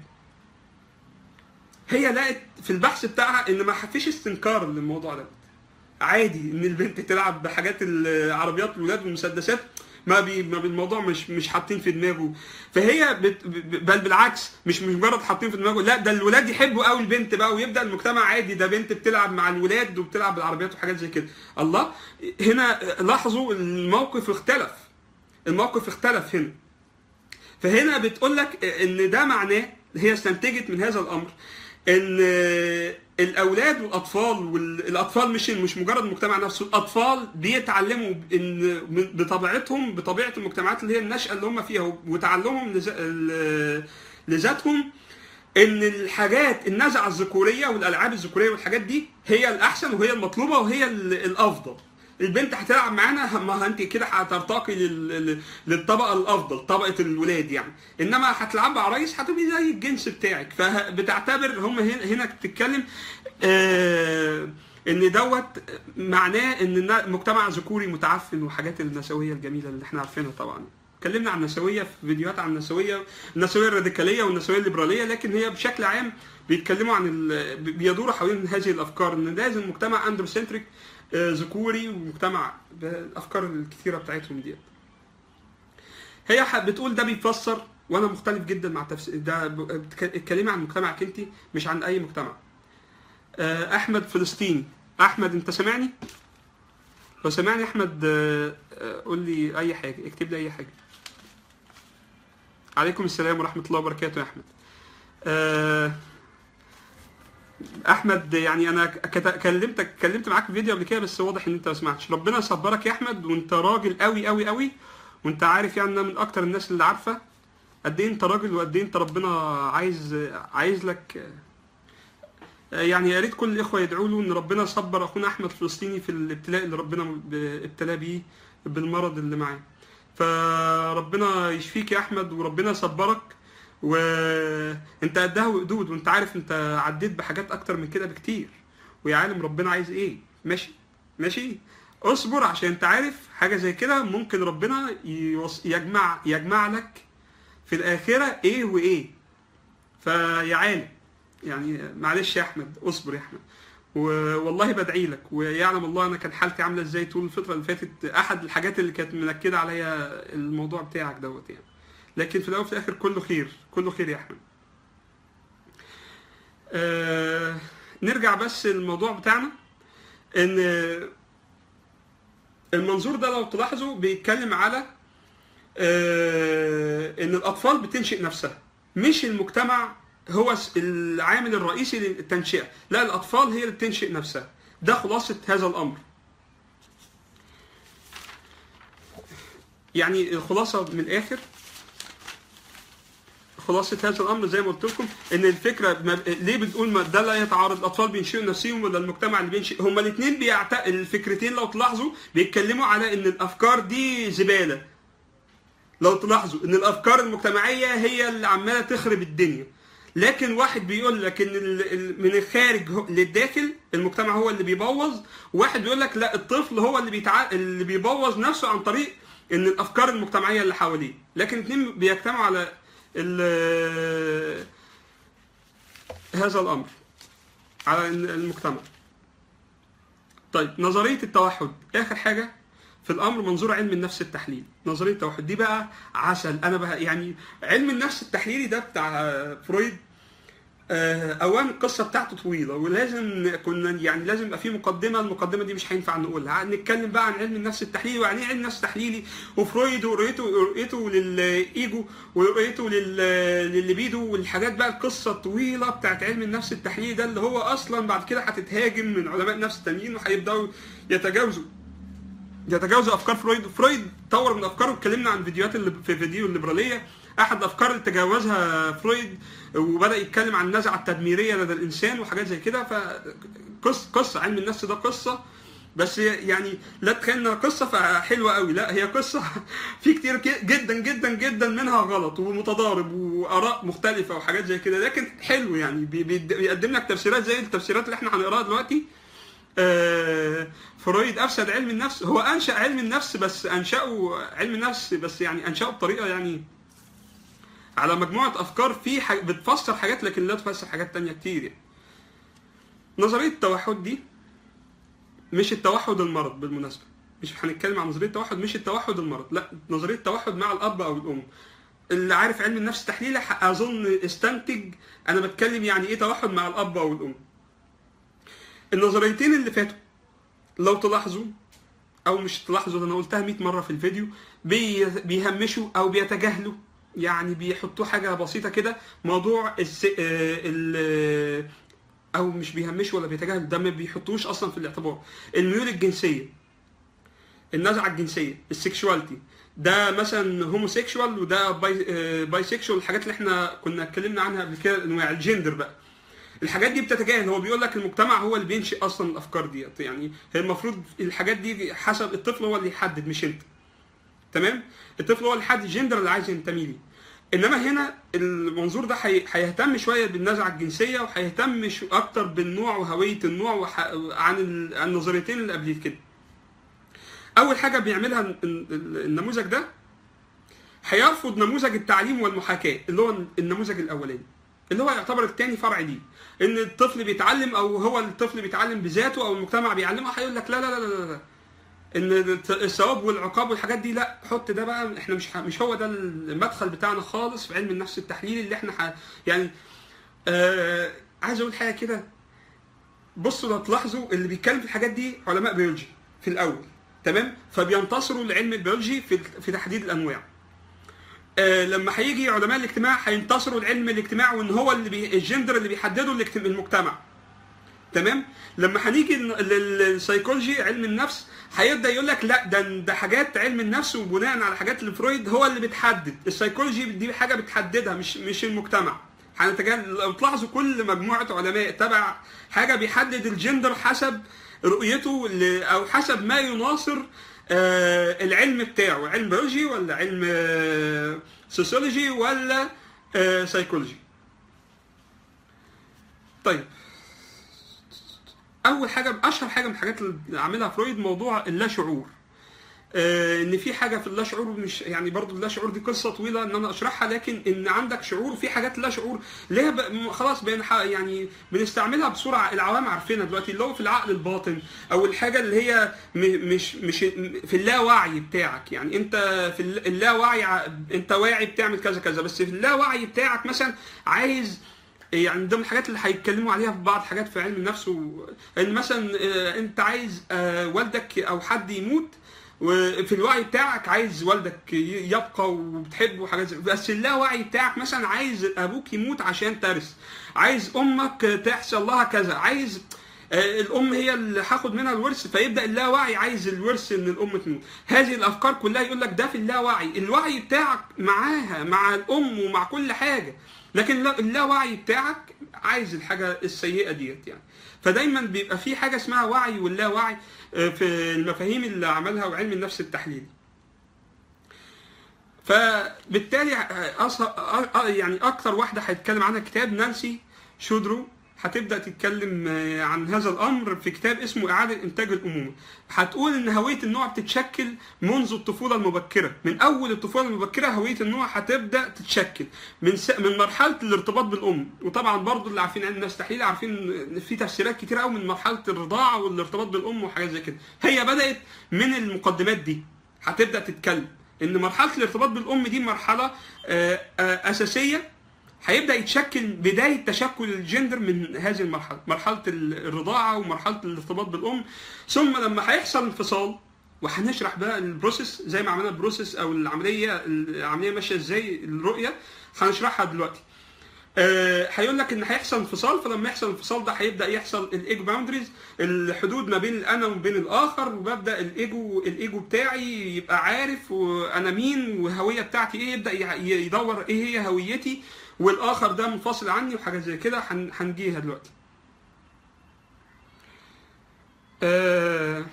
هي لقت في البحث بتاعها ان ما فيش استنكار للموضوع ده عادي ان البنت تلعب بحاجات العربيات الولاد والمسدسات ما بي ما بي- الموضوع مش مش حاطين في دماغه فهي بت ب- بل بالعكس مش مش مجرد حاطين في دماغه لا ده الولاد يحبوا قوي البنت بقى ويبدا المجتمع عادي ده بنت بتلعب مع الولاد وبتلعب بالعربيات وحاجات زي كده الله هنا لاحظوا الموقف اختلف الموقف اختلف هنا فهنا بتقول لك ان ده معناه هي استنتجت من هذا الامر ان الاولاد والاطفال والاطفال مش مش مجرد المجتمع نفسه الاطفال بيتعلموا ان من- بطبيعتهم بطبيعه المجتمعات اللي هي النشأه اللي هم فيها وتعلمهم لذ- ل- لذاتهم ان الحاجات النزعه الذكوريه والالعاب الذكوريه والحاجات دي هي الاحسن وهي المطلوبه وهي ال- الافضل البنت هتلعب معانا ما انت كده هترتقي لل- لل- للطبقه الافضل طبقه الولاد يعني انما هتلعب عرايس هتبقي زي الجنس بتاعك فبتعتبر هم هنا هنا بتتكلم آه ان دوت معناه ان مجتمع ذكوري متعفن وحاجات النسويه الجميله اللي احنا عارفينها طبعا اتكلمنا عن النسويه في فيديوهات عن النسويه النسويه الراديكاليه والنسويه الليبراليه لكن هي بشكل عام بيتكلموا عن ال... بيدوروا حوالين هذه الافكار ان لازم مجتمع اندروسنتريك آه، ذكوري ومجتمع بالافكار الكثيره بتاعتهم ديت هي ح- بتقول ده بيفسر وانا مختلف جدا مع تفسير ده ب- بتك- اتكلمي عن مجتمعك انت مش عن اي مجتمع آه، احمد فلسطيني احمد انت سامعني لو سامعني احمد آه، آه، قول لي اي حاجه اكتب لي اي حاجه عليكم السلام ورحمه الله وبركاته يا احمد آه، احمد يعني انا كت- كلمتك كلمت معاك في فيديو قبل كده بس واضح ان انت ما سمعتش ربنا يصبرك يا احمد وانت راجل قوي قوي قوي وانت عارف يعني انا من اكتر الناس اللي عارفه قد ايه انت راجل وقد ايه انت ربنا عايز عايز لك يعني يا ريت كل الاخوه يدعوا له ان ربنا يصبر اخونا احمد الفلسطيني في الابتلاء اللي ربنا ب- ابتلاه بيه بالمرض اللي معاه فربنا يشفيك يا احمد وربنا يصبرك وانت قدها وقدود وانت عارف انت عديت بحاجات اكتر من كده بكتير ويا عالم ربنا عايز ايه ماشي ماشي اصبر عشان انت عارف حاجه زي كده ممكن ربنا يوص... يجمع يجمع لك في الاخره ايه وايه فيا عالم يعني معلش يا احمد اصبر يا احمد والله بدعي لك ويعلم الله انا كان حالتي عامله ازاي طول الفتره اللي فاتت احد الحاجات اللي كانت منكده عليا الموضوع بتاعك دوت يعني لكن في الاول وفي الاخر كله خير كله خير يا احمد آه نرجع بس للموضوع بتاعنا ان المنظور ده لو تلاحظوا بيتكلم على آه ان الاطفال بتنشئ نفسها مش المجتمع هو العامل الرئيسي للتنشئه لا الاطفال هي اللي بتنشئ نفسها ده خلاصه هذا الامر يعني الخلاصه من الاخر خلاصه هذا الامر زي ما قلت لكم ان الفكره ما ليه بنقول ما ده لا يتعارض الاطفال بينشئوا نفسهم ولا المجتمع اللي بينشئ هما الاثنين بيعت... الفكرتين لو تلاحظوا بيتكلموا على ان الافكار دي زباله لو تلاحظوا ان الافكار المجتمعيه هي اللي عماله تخرب الدنيا لكن واحد بيقول لك ان من الخارج للداخل المجتمع هو اللي بيبوظ وواحد بيقول لك لا الطفل هو اللي بيتع... اللي بيبوظ نفسه عن طريق ان الافكار المجتمعيه اللي حواليه لكن الاثنين بيجتمعوا على هذا الامر على المجتمع طيب نظريه التوحد اخر حاجه في الامر منظور علم النفس التحليلي نظريه التوحد دي بقى عسل انا بقى يعني علم النفس التحليلي ده بتاع فرويد آه، اولا القصه بتاعته طويله ولازم كنا يعني لازم يبقى في مقدمه المقدمه دي مش هينفع نقولها نتكلم بقى عن علم النفس التحليلي ويعني ايه علم النفس التحليلي وفرويد ورؤيته رؤيته للايجو ورؤيته لل- للليبيدو والحاجات بقى القصه الطويله بتاعت علم النفس التحليلي ده اللي هو اصلا بعد كده هتتهاجم من علماء النفس التانيين وهيبداوا يتجاوزوا يتجاوز افكار فرويد فرويد طور من افكاره اتكلمنا عن فيديوهات اللي في فيديو الليبراليه احد الافكار اللي تجاوزها فرويد وبدا يتكلم عن النزعه التدميريه لدى الانسان وحاجات زي كده فقصه قصه علم النفس ده قصه بس يعني لا تخيل انها قصه فحلوه قوي لا هي قصه في كتير ك- جدا جدا جدا منها غلط ومتضارب واراء مختلفه وحاجات زي كده لكن حلو يعني بي- بيد- بيقدم لك تفسيرات زي التفسيرات اللي احنا هنقراها دلوقتي آه، فرويد افسد علم النفس هو انشا علم النفس بس انشاه علم النفس بس يعني انشاه بطريقه يعني على مجموعه افكار في حاج... بتفسر حاجات لكن لا تفسر حاجات تانية كتير يعني. نظريه التوحد دي مش التوحد المرض بالمناسبه مش هنتكلم عن نظريه التوحد مش التوحد المرض لا نظريه التوحد مع الاب او الام اللي عارف علم النفس التحليلي ح- اظن استنتج انا بتكلم يعني ايه توحد مع الاب او الام النظريتين اللي فاتوا لو تلاحظوا او مش تلاحظوا ده انا قلتها 100 مره في الفيديو بي بيهمشوا او بيتجاهلوا يعني بيحطوا حاجه بسيطه كده موضوع الس... آه، ال... او مش بيهمشوا ولا بيتجاهلوا ده ما بيحطوش اصلا في الاعتبار الميول الجنسيه النزعه الجنسيه السكشواليتي ده مثلا هوموسيكشوال وده باي, آه، باي سيكشوال الحاجات اللي احنا كنا اتكلمنا عنها قبل كده انواع الجندر بقى الحاجات دي بتتجاهل هو بيقول لك المجتمع هو اللي بينشئ اصلا الافكار ديت يعني هي المفروض الحاجات دي حسب الطفل هو اللي يحدد مش انت تمام الطفل هو اللي يحدد الجندر اللي عايز ينتمي ليه انما هنا المنظور ده هي- هيهتم شويه بالنزعه الجنسيه وهيهتم شو- اكتر بالنوع وهويه النوع وح... عن ال- عن النظريتين اللي قبل كده اول حاجه بيعملها ال- ال- النموذج ده هيرفض نموذج التعليم والمحاكاه اللي هو النموذج الاولاني اللي هو يعتبر التاني فرع ليه ان الطفل بيتعلم او هو الطفل بيتعلم بذاته او المجتمع بيعلمه هيقول لك لا لا لا لا لا ان الت- الثواب والعقاب والحاجات دي لا حط ده بقى احنا مش ه- مش هو ده المدخل بتاعنا خالص في علم النفس التحليلي اللي احنا ح... يعني آه عايز اقول حاجه كده بصوا لو تلاحظوا اللي بيتكلم في الحاجات دي علماء بيولوجي في الاول تمام فبينتصروا لعلم البيولوجي في في تحديد الانواع آه، لما هيجي علماء الاجتماع هينتصروا لعلم الاجتماع وان هو اللي بي... الجندر اللي بيحدده الاجت- المجتمع تمام لما هنيجي لل- للسيكولوجي علم النفس هيبدا يقول لك لا ده ده حاجات علم النفس وبناء على حاجات لفرويد هو اللي بتحدد السيكولوجي دي حاجه بتحددها مش مش المجتمع هنتجاهل لو تلاحظوا كل مجموعه علماء تبع حاجه بيحدد الجندر حسب رؤيته ل- او حسب ما يناصر آه، العلم بتاعه علم بيولوجي ولا علم آه، سوسيولوجي ولا آه، سيكولوجي طيب اول حاجه اشهر حاجه من الحاجات اللي عاملها فرويد موضوع اللاشعور آه، ان في حاجه في اللاشعور مش يعني برضو اللاشعور دي قصه طويله ان انا اشرحها لكن ان عندك شعور وفي حاجات لا شعور ليه ب... م- خلاص بين يعني بنستعملها بسرعه العوام عارفينها دلوقتي اللي هو في العقل الباطن او الحاجه اللي هي م... مش مش في اللاوعي بتاعك يعني انت في الل- اللاوعي ع- انت واعي بتعمل كذا كذا بس في اللاوعي بتاعك مثلا عايز يعني ضمن الحاجات اللي هيتكلموا عليها في بعض حاجات في علم النفس و... ان مثلا آه، انت عايز آه، والدك او حد يموت وفي الوعي بتاعك عايز والدك ي- يبقى وبتحبه وحاجات زي بس اللاوعي بتاعك مثلا عايز ابوك يموت عشان ترث عايز امك تحصل لها كذا عايز آه، الام هي اللي هاخد منها الورث فيبدا اللاوعي عايز الورث ان الام تموت هذه الافكار كلها يقول لك ده في اللاوعي الوعي بتاعك معاها مع الام ومع كل حاجه لكن لا- اللاوعي بتاعك عايز الحاجه السيئه ديت يعني فدايما بيبقى في حاجه اسمها وعي واللاوعي آه، في المفاهيم اللي عملها وعلم النفس التحليلي فبالتالي آه، أص- آه، آه، يعني اكتر واحده هيتكلم عنها كتاب نانسي شودرو هتبدا تتكلم آه، عن هذا الامر في كتاب اسمه اعاده انتاج الامومه هتقول ان هويه النوع بتتشكل منذ الطفوله المبكره من اول الطفوله المبكره هويه النوع هتبدا تتشكل من س... من مرحله الارتباط بالام وطبعا برضو اللي عارفين علم النفس التحليلي عارفين ان في تفسيرات كتير قوي من مرحله الرضاعه والارتباط بالام وحاجات زي كده هي بدات من المقدمات دي هتبدا تتكلم ان مرحله الارتباط بالام دي مرحله آه، آه، اساسيه هيبدا يتشكل بدايه تشكل الجندر من هذه المرحله مرحله الرضاعه ومرحله الارتباط بالام ثم لما هيحصل انفصال وهنشرح بقى البروسيس زي ما عملنا البروسيس او العمليه العمليه ماشيه ازاي الرؤيه هنشرحها دلوقتي آه، هيقول لك ان هيحصل انفصال فلما يحصل انفصال ده هيبدا يحصل الايجو باوندريز الحدود ما بين الانا وما بين الاخر وببدا الايجو الايجو بتاعي يبقى عارف انا مين والهويه بتاعتي ايه يبدا ي- يدور ايه هي هويتي والاخر ده منفصل عني وحاجات زي كده هن- هنجيها دلوقتي آه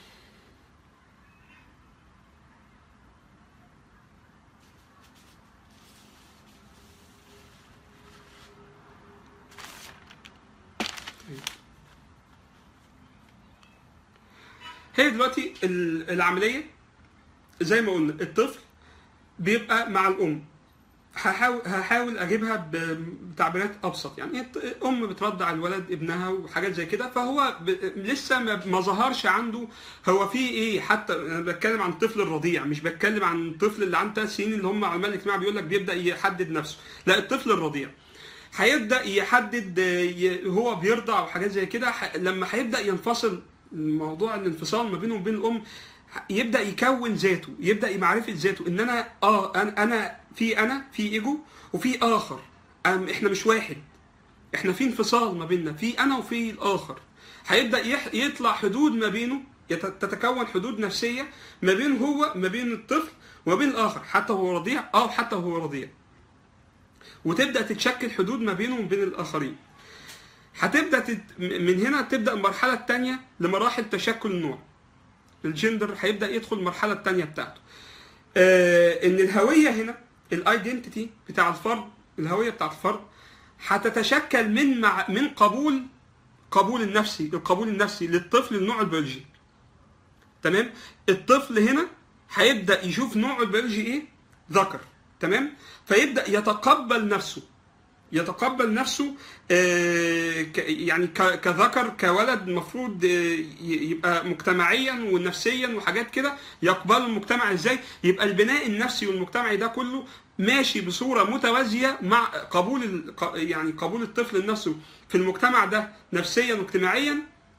هي دلوقتي ال- العمليه زي ما قلنا الطفل بيبقى مع الام هحاول هحاول اجيبها ب- بتعبيرات ابسط يعني الط- ام بترضع الولد ابنها وحاجات زي كده فهو ب... لسه ما ما ظهرش عنده هو في ايه حتى انا بتكلم عن الطفل الرضيع مش بتكلم عن الطفل اللي عنده ثلاث سنين اللي هم علماء الاجتماع بيقول لك بيبدا يحدد نفسه لا الطفل الرضيع هيبدا يحدد ي- هو بيرضع وحاجات زي كده ح- لما هيبدا ينفصل موضوع الانفصال ما بينه وبين الام يبدا يكون ذاته يبدا معرفه ذاته ان انا اه انا انا في انا في ايجو وفي اخر أم احنا مش واحد احنا في انفصال ما بيننا في انا وفي الاخر هيبدا يح- يطلع حدود ما بينه يت- تتكون حدود نفسيه ما بين هو ما بين الطفل وما بين الاخر حتى هو رضيع اه حتى هو رضيع وتبدا تتشكل حدود ما بينه وبين الاخرين هتبدا تت... من هنا تبدا المرحله الثانيه لمراحل تشكل النوع الجندر هيبدا يدخل المرحله الثانيه بتاعته آه ان الهويه هنا الايدنتيتي بتاع الفرد الهويه بتاعت الفرد هتتشكل من مع من قبول قبول النفسي القبول النفسي للطفل النوع البيولوجي تمام الطفل هنا هيبدا يشوف نوعه البيولوجي ايه ذكر تمام فيبدا يتقبل نفسه يتقبل نفسه آه، ك- يعني ك- كذكر كولد المفروض آه، ي- يبقى مجتمعيا ونفسيا وحاجات كده يقبل المجتمع ازاي يبقى البناء النفسي والمجتمعي ده كله ماشي بصوره متوازيه مع قبول ال- ق- يعني قبول الطفل نفسه في المجتمع ده نفسيا واجتماعيا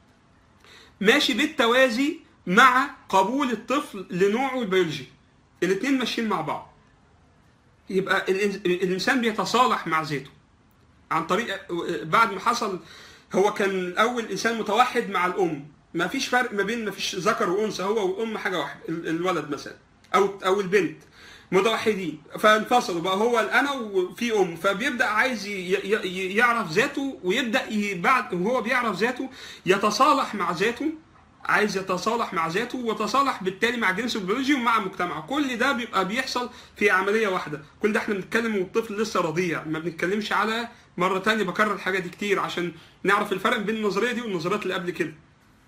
ماشي بالتوازي مع قبول الطفل لنوعه البيولوجي الاثنين ماشيين مع بعض يبقى الإنس- الانسان بيتصالح مع ذاته عن طريق بعد ما حصل هو كان الاول انسان متوحد مع الام ما فيش فرق ما بين ما فيش ذكر وانثى هو والام حاجه واحده ال- الولد مثلا او او البنت متوحدين فانفصلوا بقى هو الانا وفي ام فبيبدا عايز ي- ي- يعرف ذاته ويبدا ي- بعد وهو بيعرف ذاته يتصالح مع ذاته عايز يتصالح مع ذاته ويتصالح بالتالي مع جنسه البيولوجي ومع مجتمعه كل ده بيبقى بيحصل في عمليه واحده كل ده احنا بنتكلم والطفل لسه رضيع ما بنتكلمش على مره تانية بكرر الحاجه دي كتير عشان نعرف الفرق بين النظريه دي والنظريات اللي قبل كده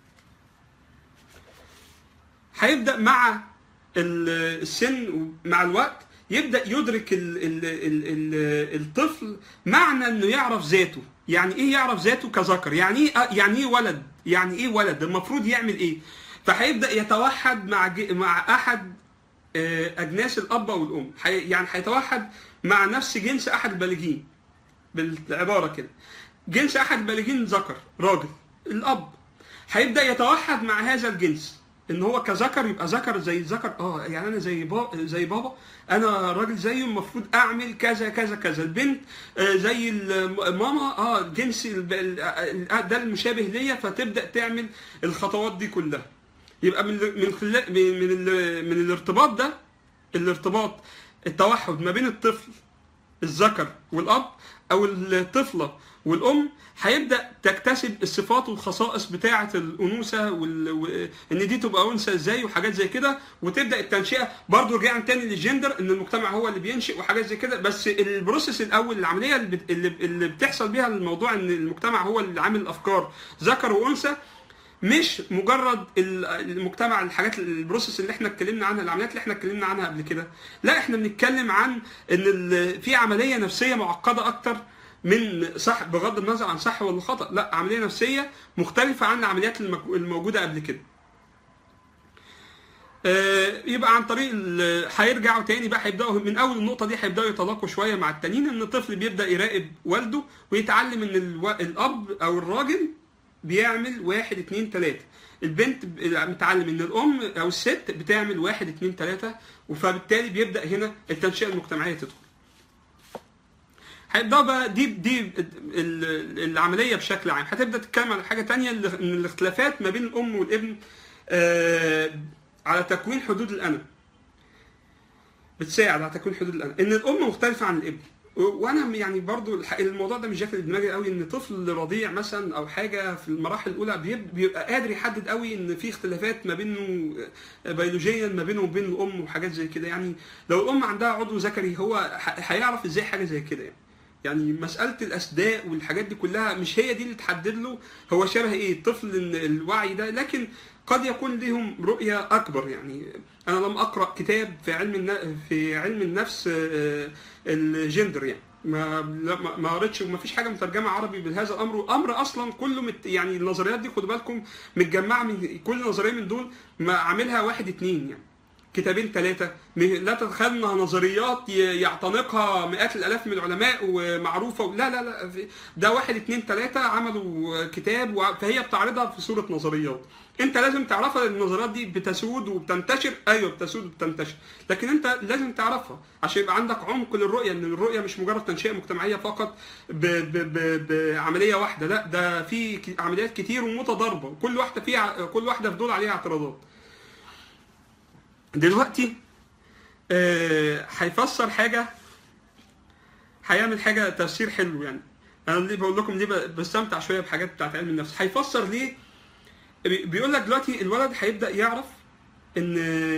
هيبدا مع ال- السن مع الوقت يبدا يدرك ال ال ال ال الطفل معنى انه يعرف ذاته يعني ايه يعرف ذاته كذكر يعني ايه يعني ايه ولد يعني ايه ولد المفروض يعمل ايه فهيبدا يتوحد مع ج- مع احد آه، اجناس الاب او الام حي- يعني هيتوحد مع نفس جنس احد البالغين بالعباره كده جنس احد البالغين ذكر راجل الاب هيبدا يتوحد مع هذا الجنس ان هو كذكر يبقى ذكر زي الذكر اه يعني انا زي با زي بابا انا راجل زيه المفروض اعمل كذا كذا كذا البنت آه زي الماما اه جنس الب- ال- ال- ده المشابه ليا فتبدا تعمل الخطوات دي كلها يبقى من من خلال من من, ال- من الارتباط ده الارتباط التوحد ما بين الطفل الذكر والاب او الطفله والام هيبدا تكتسب الصفات والخصائص بتاعه الانوثه وال... و... ان دي تبقى انثى ازاي وحاجات زي كده وتبدا التنشئه برضه رجعنا تاني للجندر ان المجتمع هو اللي بينشئ وحاجات زي كده بس البروسيس الاول العمليه اللي, بت... اللي... اللي بتحصل بيها الموضوع ان المجتمع هو اللي عامل الافكار ذكر وانثى مش مجرد ال- المجتمع الحاجات البروسيس اللي احنا اتكلمنا عنها العمليات اللي احنا اتكلمنا عنها قبل كده لا احنا بنتكلم عن ان ال- في عمليه نفسيه معقده اكتر من صح بغض النظر عن صح ولا خطا لا عمليه نفسيه مختلفه عن العمليات المك- الموجوده قبل كده آه، يبقى عن طريق ال- هيرجعوا تاني بقى هيبداوا من اول النقطه دي هيبداوا يتلاقوا شويه مع التانيين ان الطفل بيبدا يراقب والده ويتعلم ان الو... الاب او الراجل بيعمل واحد اتنين تلاته البنت ب- متعلم ان الام او الست بتعمل واحد اتنين تلاته فبالتالي بيبدا هنا التنشئه المجتمعيه تدخل هيبداوا بقى دي دي ال- ال- العمليه بشكل عام هتبدا تتكلم على حاجه تانية اللي- ان الاختلافات ما بين الام والابن آه، على تكوين حدود الانا بتساعد على تكوين حدود الانا ان الام مختلفه عن الابن و- وانا يعني برضو الح- الموضوع ده مش داخل دماغي قوي ان طفل رضيع مثلا او حاجه في المراحل الاولى بيب- بيبقى قادر يحدد قوي ان في اختلافات ما بينه بيولوجيا ما بينه وبين الام وحاجات زي كده يعني لو الام عندها عضو ذكري هو ح- هيعرف ازاي حاجه زي كده يعني يعني مسألة الأسداء والحاجات دي كلها مش هي دي اللي تحدد له هو شبه إيه الطفل إن الوعي ده لكن قد يكون لهم رؤية أكبر يعني أنا لم أقرأ كتاب في علم الن- في علم النفس آه، الجندر يعني ما لا- ما ما قريتش وما فيش حاجه مترجمه عربي بهذا الامر وامر اصلا كله مت يعني النظريات دي خدوا بالكم متجمعه من كل نظريه من دول ما عاملها واحد اتنين يعني كتابين ثلاثة لا تتخيل انها نظريات ي- يعتنقها مئات الالاف من العلماء ومعروفة لا لا لا في- ده واحد اتنين ثلاثة عملوا كتاب وع- فهي بتعرضها في صورة نظريات انت لازم تعرفها لان النظريات دي بتسود وبتنتشر ايوه بتسود وبتنتشر لكن انت لازم تعرفها عشان يبقى عندك عمق للرؤيه ان الرؤيه مش مجرد تنشئه مجتمعيه فقط ب ب ب بعمليه واحده لا ده في ك- عمليات كتير ومتضاربه كل واحده فيها كل واحده في دول عليها اعتراضات دلوقتي آه، هيفسر حاجه هيعمل حاجه تفسير حلو يعني انا ليه بقول لكم ليه ب- بستمتع شويه بحاجات بتاعت علم النفس هيفسر ليه بي- بيقول لك دلوقتي الولد هيبدا يعرف ان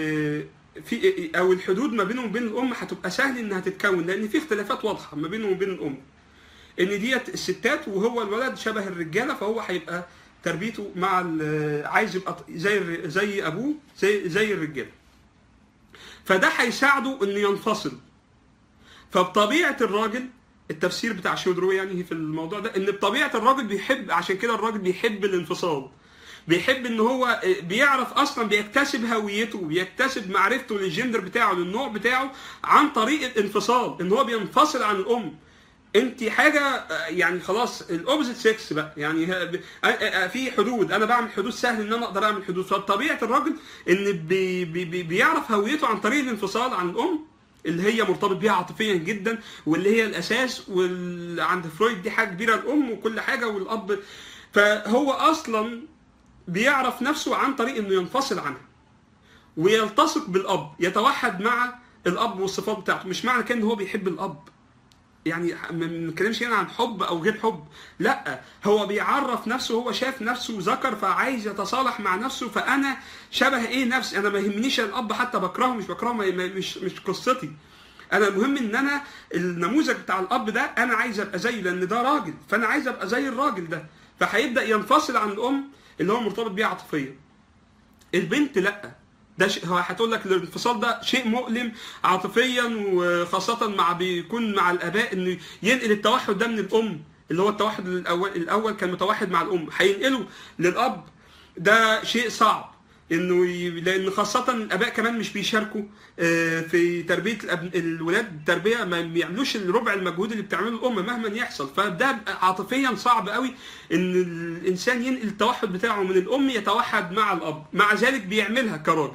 في او الحدود ما بينه وبين الام هتبقى سهل انها تتكون لان في اختلافات واضحه ما بينه وبين الام ان ديت الستات وهو الولد شبه الرجاله فهو هيبقى تربيته مع ال- عايز يبقى زي الر- زي ابوه زي زي الرجاله فده هيساعده انه ينفصل فبطبيعه الراجل التفسير بتاع شودرو يعني في الموضوع ده ان بطبيعه الراجل بيحب عشان كده الراجل بيحب الانفصال بيحب ان هو بيعرف اصلا بيكتسب هويته بيكتسب معرفته للجندر بتاعه للنوع بتاعه عن طريق الانفصال ان هو بينفصل عن الام انت حاجه يعني خلاص الاوبزيت سكس بقى يعني ه- ب- ا- ا- في حدود انا بعمل حدود سهل ان انا اقدر اعمل حدود فطبيعه الراجل ان بي بي بي بيعرف هويته عن طريق الانفصال عن الام اللي هي مرتبط بيها عاطفيا جدا واللي هي الاساس وعند فرويد دي حاجه كبيره الام وكل حاجه والاب فهو اصلا بيعرف نفسه عن طريق انه ينفصل عنها ويلتصق بالاب يتوحد مع الاب والصفات بتاعته مش معنى كده ان هو بيحب الاب يعني ما بنتكلمش هنا عن حب او غير حب لا هو بيعرف نفسه هو شاف نفسه ذكر فعايز يتصالح مع نفسه فانا شبه ايه نفسي انا ما يهمنيش الاب حتى بكرهه مش بكرهه ما- ما- مش مش قصتي انا المهم ان انا النموذج بتاع الاب ده انا عايز ابقى زيه لان ده راجل فانا عايز ابقى زي الراجل ده فهيبدا ينفصل عن الام اللي هو مرتبط بيها عاطفيا البنت لا ده شيء هو هتقول لك الانفصال ده شيء مؤلم عاطفيا وخاصة مع بيكون مع الآباء إنه ينقل التوحد ده من الأم اللي هو التوحد الأول الأول كان متوحد مع الأم هينقله للأب ده شيء صعب انه ي... لان خاصه الاباء كمان مش بيشاركوا آه، في تربيه الأب... الولاد تربيه ما بيعملوش الربع المجهود اللي بتعمله الام مهما يحصل فده عاطفيا صعب قوي ان الانسان ينقل التوحد بتاعه من الام يتوحد مع الاب مع ذلك بيعملها كراجل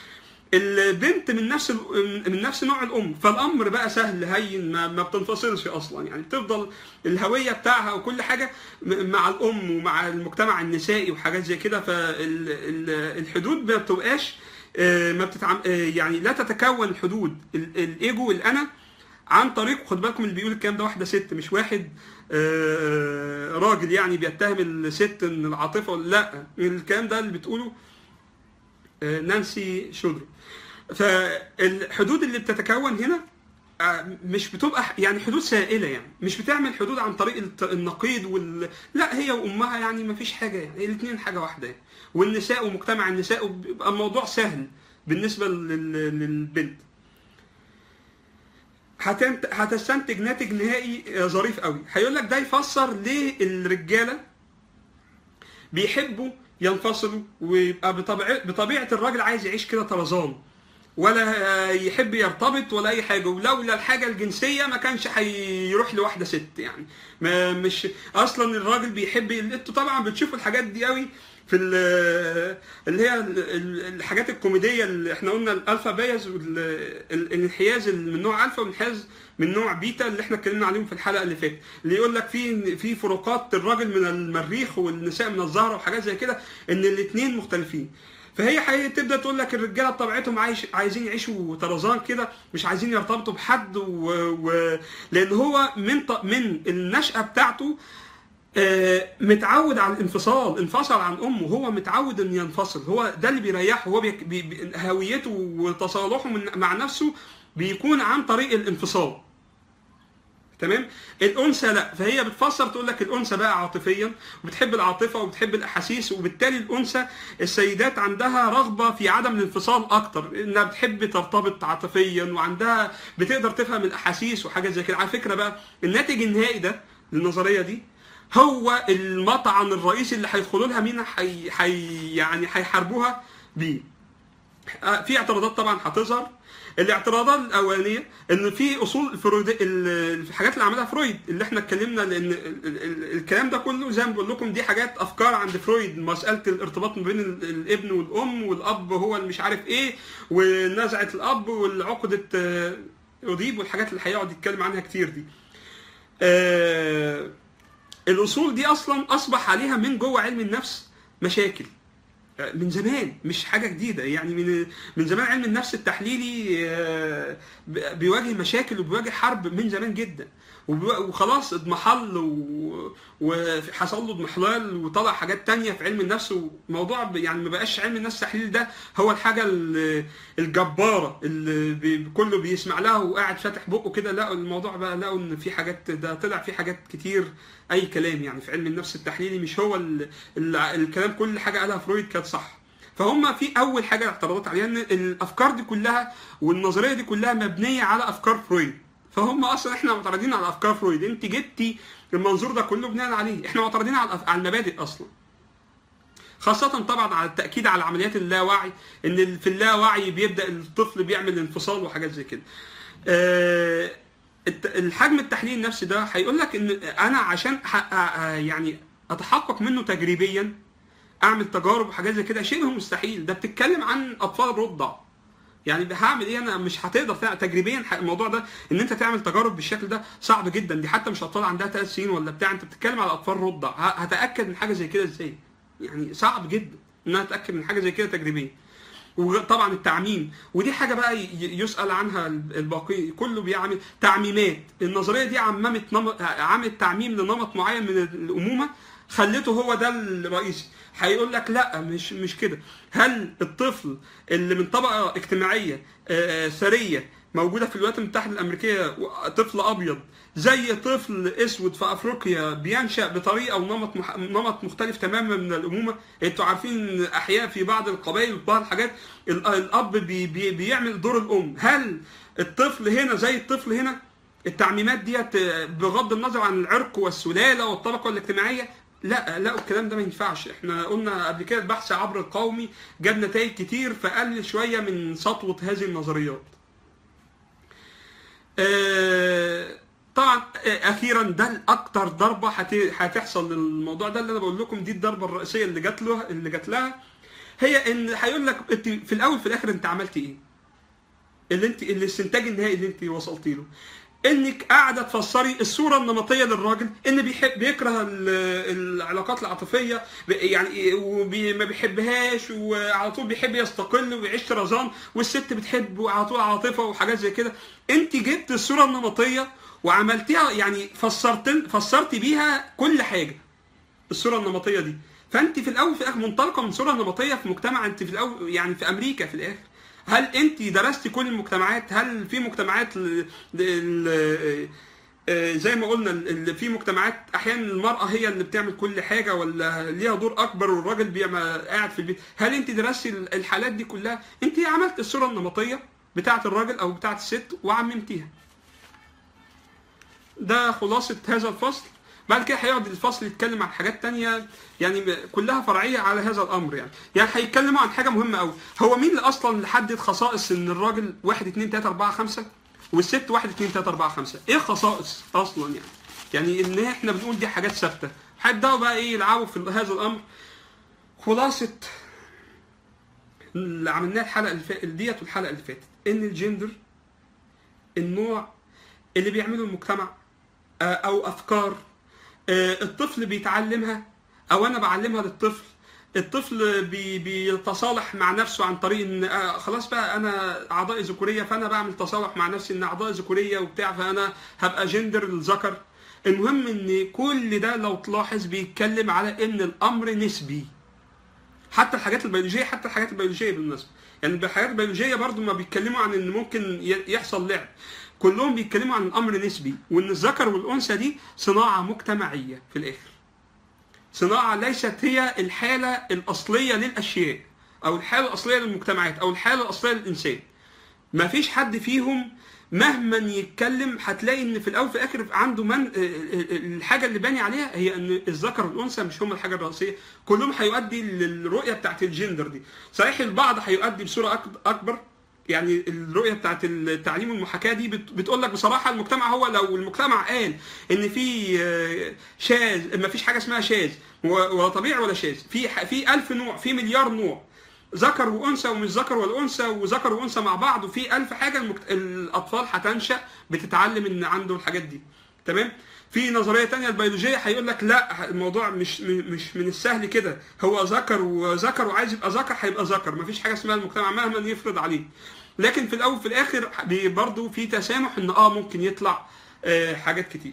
البنت من نفس ال- من نفس نوع الام فالامر بقى سهل هين ما, ما بتنفصلش اصلا يعني بتفضل الهويه بتاعها وكل حاجه م- مع الام ومع المجتمع النسائي وحاجات زي كده فالحدود ما بتبقاش آه، ما بتتعم آه، يعني لا تتكون الحدود ال- الايجو الانا عن طريق خد بالكم اللي بيقول الكلام ده واحده ست مش واحد آه، راجل يعني بيتهم الست ان العاطفه لا الكلام ده اللي بتقوله آه، نانسي شودرو فالحدود اللي بتتكون هنا آه، مش بتبقى ح- يعني حدود سائله يعني مش بتعمل حدود عن طريق الت- النقيض وال لا هي وامها يعني ما فيش حاجه يعني الاثنين حاجه واحده يعني. والنساء ومجتمع النساء بيبقى الموضوع سهل بالنسبه لل- للبنت هتنت... هتستنتج ناتج نهائي آه، ظريف قوي هيقول لك ده يفسر ليه الرجاله بيحبوا ينفصلوا ويبقى بطبيعه بطبيعه الراجل عايز يعيش كده طرزان ولا يحب يرتبط ولا اي حاجه ولولا الحاجه الجنسيه ما كانش هيروح لواحده ست يعني ما مش اصلا الراجل بيحب انتوا طبعا بتشوفوا الحاجات دي قوي في ال- اللي هي ال- ال- الحاجات الكوميديه اللي احنا قلنا الالفا بياز والانحياز من نوع الفا والانحياز من نوع بيتا اللي احنا اتكلمنا عليهم في الحلقه اللي فاتت اللي يقول لك في في فروقات الراجل من المريخ والنساء من الزهره وحاجات زي كده ان الاثنين مختلفين فهي حقيقة تبدا تقول لك الرجاله بطبيعتهم عايش عايزين يعيشوا طرزان كده مش عايزين يرتبطوا بحد و... و... لان هو من ط... من النشأة بتاعته آه، متعود على الانفصال انفصل عن امه هو متعود ان ينفصل هو ده اللي بيريحه هو بي... بي... بي- هويته وتصالحه من... مع نفسه بيكون عن طريق الانفصال تمام الانثى لا فهي بتفسر تقول لك الانثى بقى عاطفيا وبتحب العاطفه وبتحب الاحاسيس وبالتالي الانثى السيدات عندها رغبه في عدم الانفصال اكتر انها بتحب ترتبط عاطفيا وعندها بتقدر تفهم الاحاسيس وحاجات زي كده على فكره بقى الناتج النهائي ده للنظريه دي هو المطعن الرئيسي اللي هيدخلوا لها مين حي... حي... يعني هيحاربوها بيه آه، في اعتراضات طبعا هتظهر الاعتراضات الاولانيه ان في اصول فرويد ال- الحاجات اللي عملها فرويد اللي احنا اتكلمنا لان ال- ال- ال- الكلام ده كله زي ما بقول لكم دي حاجات افكار عند فرويد مساله الارتباط ما بين ال- الابن والام والاب هو اللي مش عارف ايه ونزعه الاب والعقده آه، اوديب والحاجات اللي هيقعد يتكلم عنها كتير دي. آه، الاصول دي اصلا اصبح عليها من جوه علم النفس مشاكل من زمان مش حاجه جديده يعني من من زمان علم النفس التحليلي آه، ب- بيواجه مشاكل وبيواجه حرب من زمان جدا وبي- وخلاص اضمحل و- وحصل له اضمحلال وطلع حاجات تانية في علم النفس وموضوع ب- يعني ما بقاش علم النفس التحليلي ده هو الحاجه ال- الجباره اللي بي- كله بيسمع لها وقاعد فاتح بقه كده لقوا الموضوع بقى لقوا ان في حاجات ده طلع في حاجات كتير اي كلام يعني في علم النفس التحليلي مش هو ال ال الكلام كل حاجه قالها فرويد كانت صح فهم في اول حاجه اعتراضات عليها ان الافكار دي كلها والنظريه دي كلها مبنيه على افكار فرويد فهم اصلا احنا معترضين على افكار فرويد انت جبتي المنظور ده كله بناء عليه احنا معترضين على الأف- على المبادئ اصلا خاصة طبعا على التأكيد على عمليات اللاوعي ان ال- في اللاوعي بيبدأ الطفل بيعمل انفصال وحاجات زي كده. آه، الت- الحجم التحليل النفسي ده هيقول لك ان انا عشان ح- آه، يعني اتحقق منه تجريبيا اعمل تجارب وحاجات زي كده شبه مستحيل ده بتتكلم عن اطفال رضع يعني ده هعمل ايه انا مش هتقدر تعمل تجريبيا ح- الموضوع ده ان انت تعمل تجارب بالشكل ده صعب جدا دي حتى مش اطفال عندها ثلاث سنين ولا بتاع انت بتتكلم على اطفال رضع ه- هتاكد من حاجه زي كده ازاي يعني صعب جدا ان انا اتاكد من حاجه زي كده تجريبيا وطبعا التعميم ودي حاجه بقى ي- يسال عنها الباقي كله بيعمل تعميمات النظريه دي عممت نمط عملت تعميم لنمط معين من الامومه خلته هو ده الرئيسي هيقول لك لا مش مش كده هل الطفل اللي من طبقه اجتماعيه آه، ثريه موجوده في الولايات المتحده الامريكيه طفل ابيض زي طفل اسود في افريقيا بينشا بطريقه ونمط مح... نمط مختلف تماما من الامومه انتوا عارفين إن احياء في بعض القبائل وفي بعض الحاجات ال- الاب بي... بي... بيعمل دور الام هل الطفل هنا زي الطفل هنا التعميمات ديت آه، بغض النظر عن العرق والسلاله والطبقه الاجتماعيه لا لا الكلام ده ما ينفعش احنا قلنا قبل كده البحث عبر القومي جاب نتائج كتير فقلل شويه من سطوه هذه النظريات آه، طبعا آه، اخيرا ده الاكتر ضربه هت- هتحصل للموضوع ده اللي انا بقول لكم دي الضربه الرئيسيه اللي جات له اللي جات لها هي ان هيقول لك انت في الاول في الاخر انت عملت ايه؟ اللي انت الاستنتاج النهائي اللي انت وصلتي له انك قاعده تفسري الصوره النمطيه للراجل ان بيحب بيكره ال- العلاقات العاطفيه ب- يعني وما بيحبهاش وعلى طول بيحب يستقل ويعيش طرزان والست بتحب على طول عاطفه وحاجات زي كده انت جبت الصوره النمطيه وعملتيها يعني فسرت فسرتي بيها كل حاجه الصوره النمطيه دي فانت في الاول في الاخر منطلقه من صوره نمطيه في مجتمع انت في الاول يعني في امريكا في الاخر هل انت درستي كل المجتمعات هل في مجتمعات ل... ل... آه، زي ما قلنا ال- ال- في مجتمعات احيانا المراه هي اللي بتعمل كل حاجه ولا ليها دور اكبر والراجل بيبقى قاعد في البيت هل انت درستي ال- الحالات دي كلها انت عملت الصوره النمطيه بتاعه الراجل او بتاعه الست وعممتيها ده خلاصه هذا الفصل بعد كده هيقعد الفصل يتكلم عن حاجات تانية يعني كلها فرعيه على هذا الامر يعني يعني هيتكلموا عن حاجه مهمه قوي هو مين اللي اصلا اللي حدد خصائص ان الراجل 1 2 3 4 5 والست 1 2 3 4 5 ايه الخصائص اصلا يعني يعني ان احنا بنقول دي حاجات ثابته هيبداوا بقى ايه يلعبوا في هذا الامر خلاصه اللي عملناه الحلقه اللي فاتت ديت والحلقه اللي فاتت ان الجندر النوع اللي بيعمله المجتمع آه، او افكار آه، الطفل بيتعلمها او انا بعلمها للطفل الطفل بي بيتصالح مع نفسه عن طريق ان آه خلاص بقى انا اعضائي ذكوريه فانا بعمل تصالح مع نفسي ان اعضائي ذكوريه وبتاع فانا هبقى جندر الذكر المهم ان كل ده لو تلاحظ بيتكلم على ان الامر نسبي حتى الحاجات البيولوجيه حتى الحاجات البيولوجيه بالمناسبه يعني الحاجات البيولوجيه برضو ما بيتكلموا عن ان ممكن ي- يحصل لعب كلهم بيتكلموا عن الامر نسبي وان الذكر والانثى دي صناعه مجتمعيه في الاخر صناعه ليست هي الحاله الاصليه للاشياء او الحاله الاصليه للمجتمعات او الحاله الاصليه للانسان ما فيش حد فيهم مهما يتكلم هتلاقي ان في الاول وفي الاخر عنده من الحاجه اللي باني عليها هي ان الذكر والانثى مش هم الحاجه الرئيسيه كلهم هيؤدي للرؤيه بتاعت الجندر دي صحيح البعض هيؤدي بصوره أك- اكبر يعني الرؤيه بتاعت التعليم والمحاكاه دي بت- بتقول لك بصراحه المجتمع هو لو المجتمع قال ان في آه، شاذ ما فيش حاجه اسمها شاذ و- ولا طبيعي ولا شاذ في ح- في ألف نوع في مليار نوع ذكر وانثى ومش ذكر ولا انثى وذكر وانثى مع بعض وفي ألف حاجه المكت... الاطفال هتنشا بتتعلم ان عنده الحاجات دي تمام في نظريه تانية البيولوجيه هيقول لك لا الموضوع مش مش من السهل كده هو ذكر وذكر وعايز يبقى ذكر هيبقى ذكر مفيش حاجه اسمها المجتمع مهما يفرض عليه لكن في الاول وفي الاخر بي- برضه في تسامح ان اه ممكن يطلع آه حاجات كتير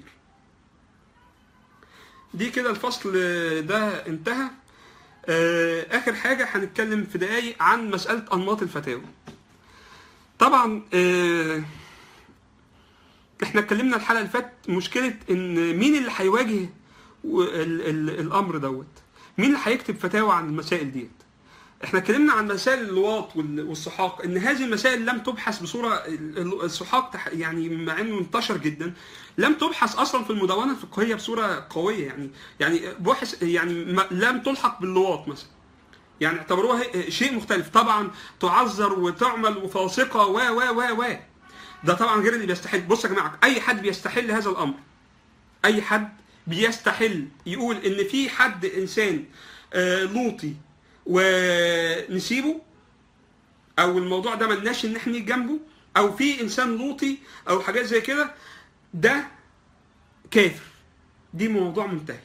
دي كده الفصل ده انتهى آه، اخر حاجه هنتكلم في دقايق عن مساله انماط الفتاوى طبعا آه، احنا اتكلمنا الحلقه اللي فاتت مشكله ان مين اللي هيواجه و- ال- ال- الامر دوت مين اللي هيكتب فتاوى عن المسائل ديت احنا اتكلمنا عن مسائل اللواط وال- والسحاق ان هذه المسائل لم تبحث بصوره ال- ال- السحاق تح- يعني مع انه انتشر جدا لم تبحث اصلا في المدونه الفقهيه بصوره قويه يعني يعني بحث يعني ما- لم تلحق باللواط مثلا يعني اعتبروها هي- شيء مختلف طبعا تعذر وتعمل وفاسقه و و و و ده طبعا غير اللي بيستحل بص يا جماعه اي حد بيستحل هذا الامر اي حد بيستحل يقول ان في حد انسان آه، لوطي ونسيبه او الموضوع ده ملناش ان احنا نيجي جنبه او في انسان لوطي او حاجات زي كده ده كافر دي موضوع منتهي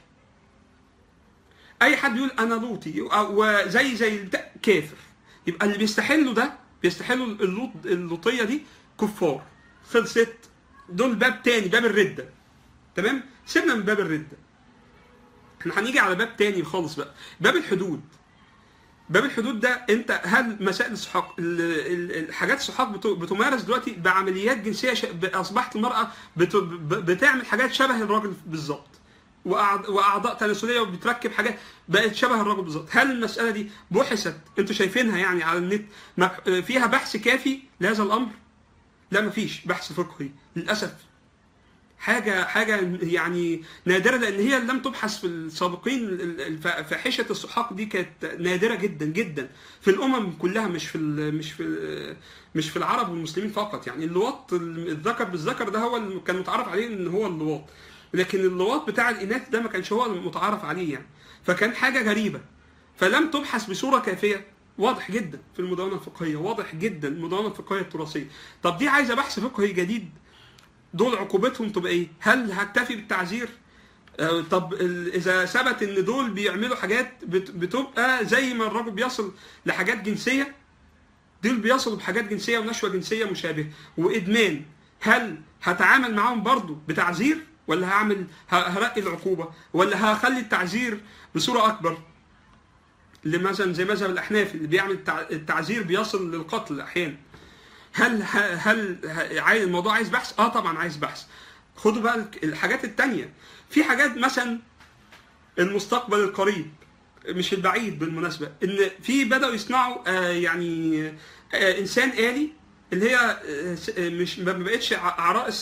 اي حد يقول انا لوطي أو- وزي زي البتاع كافر يبقى اللي بيستحلوا ده بيستحلوا اللوط اللوطيه دي كفار خلصت دول باب تاني باب الرده تمام سيبنا من باب الرده احنا هنيجي على باب تاني خالص بقى باب الحدود باب الحدود ده انت هل مسائل السحاق ال- ال- الحاجات السحاق بت- بتمارس دلوقتي بعمليات جنسيه ش- ب- اصبحت المراه بت- ب- بتعمل حاجات شبه الراجل بالظبط وأعض- واعضاء تناسليه وبتركب حاجات بقت شبه الراجل بالظبط هل المساله دي بحثت انتوا شايفينها يعني على النت ما- فيها بحث كافي لهذا الامر لا مفيش بحث فقهي للاسف حاجه حاجه يعني نادره لان هي لم تبحث في السابقين ال- الف- فاحشه السحاق دي كانت نادره جدا جدا في الامم كلها مش في ال- مش في ال- مش في العرب والمسلمين فقط يعني اللواط الذكر بالذكر ده هو اللي كان متعارف عليه ان هو اللواط لكن اللواط بتاع الاناث ده ما كانش هو المتعارف عليه يعني فكان حاجه غريبه فلم تبحث بصوره كافيه واضح جدا في المدونه الفقهيه واضح جدا المدونه الفقهيه التراثيه طب دي عايزه بحث فقهي جديد دول عقوبتهم تبقى ايه؟ هل هكتفي بالتعزير؟ آه، طب ال- اذا ثبت ان دول بيعملوا حاجات بت- بتبقى زي ما الراجل بيصل لحاجات جنسيه دول بيصلوا بحاجات جنسيه ونشوه جنسيه مشابهه وادمان هل هتعامل معاهم برضو بتعزير ولا هعمل ه- هرقي العقوبه ولا هخلي التعزير بصوره اكبر مثلا زي مذهب الاحناف اللي بيعمل التع- التعزير بيصل للقتل احيانا هل هل هل- عايز الموضوع عايز بحث؟ اه طبعا عايز بحث. خدوا بقى الك- الحاجات التانية. في حاجات مثلا المستقبل القريب مش البعيد بالمناسبة ان في بدأوا يصنعوا آه يعني آه انسان آلي اللي هي آه س- آه، مش ما بقتش ع- عرائس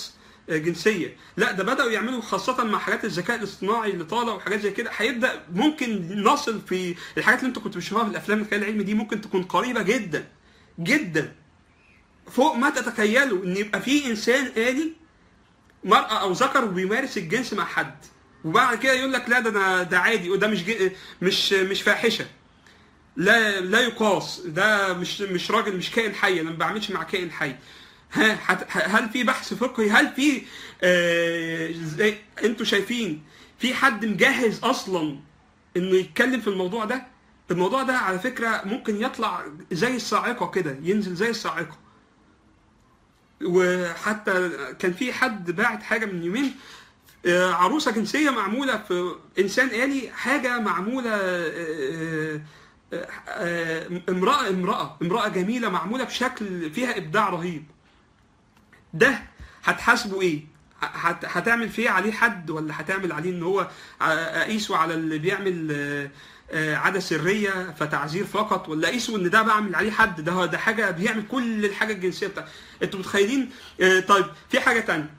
آه، جنسيه لا ده بداوا يعملوا خاصه مع حاجات الذكاء الاصطناعي اللي طالع وحاجات زي كده هيبدا ممكن نصل في الحاجات اللي انتوا كنتوا بتشوفوها في الافلام الخيال العلمي دي ممكن تكون قريبه جدا جدا فوق ما تتخيلوا ان يبقى في انسان آلي مرأة او ذكر وبيمارس الجنس مع حد وبعد كده يقول لك لا ده ده, ده عادي وده مش جي- مش مش فاحشه لا لا يقاس ده مش مش راجل مش كائن حي انا ما بعملش مع كائن حي ها هت- هل في بحث فقهي هل في آه زي انتوا شايفين في حد مجهز اصلا انه يتكلم في الموضوع ده الموضوع ده على فكره ممكن يطلع زي الصاعقه كده ينزل زي الصاعقه وحتى كان في حد باعت حاجه من يومين آه، عروسه جنسيه معموله في انسان آلي حاجه معموله آه، آه، آه، امراه امراه امراه جميله معموله بشكل فيها ابداع رهيب ده هتحاسبه ايه هت- هتعمل فيه عليه حد ولا هتعمل عليه ان هو ع- اقيسه على اللي بيعمل آه، آه، عاده سريه فتعذير فقط ولا اقيسه ان ده بعمل عليه حد ده ده حاجه بيعمل كل الحاجه الجنسيه بتاع انتوا متخيلين آه، طيب في حاجه تانية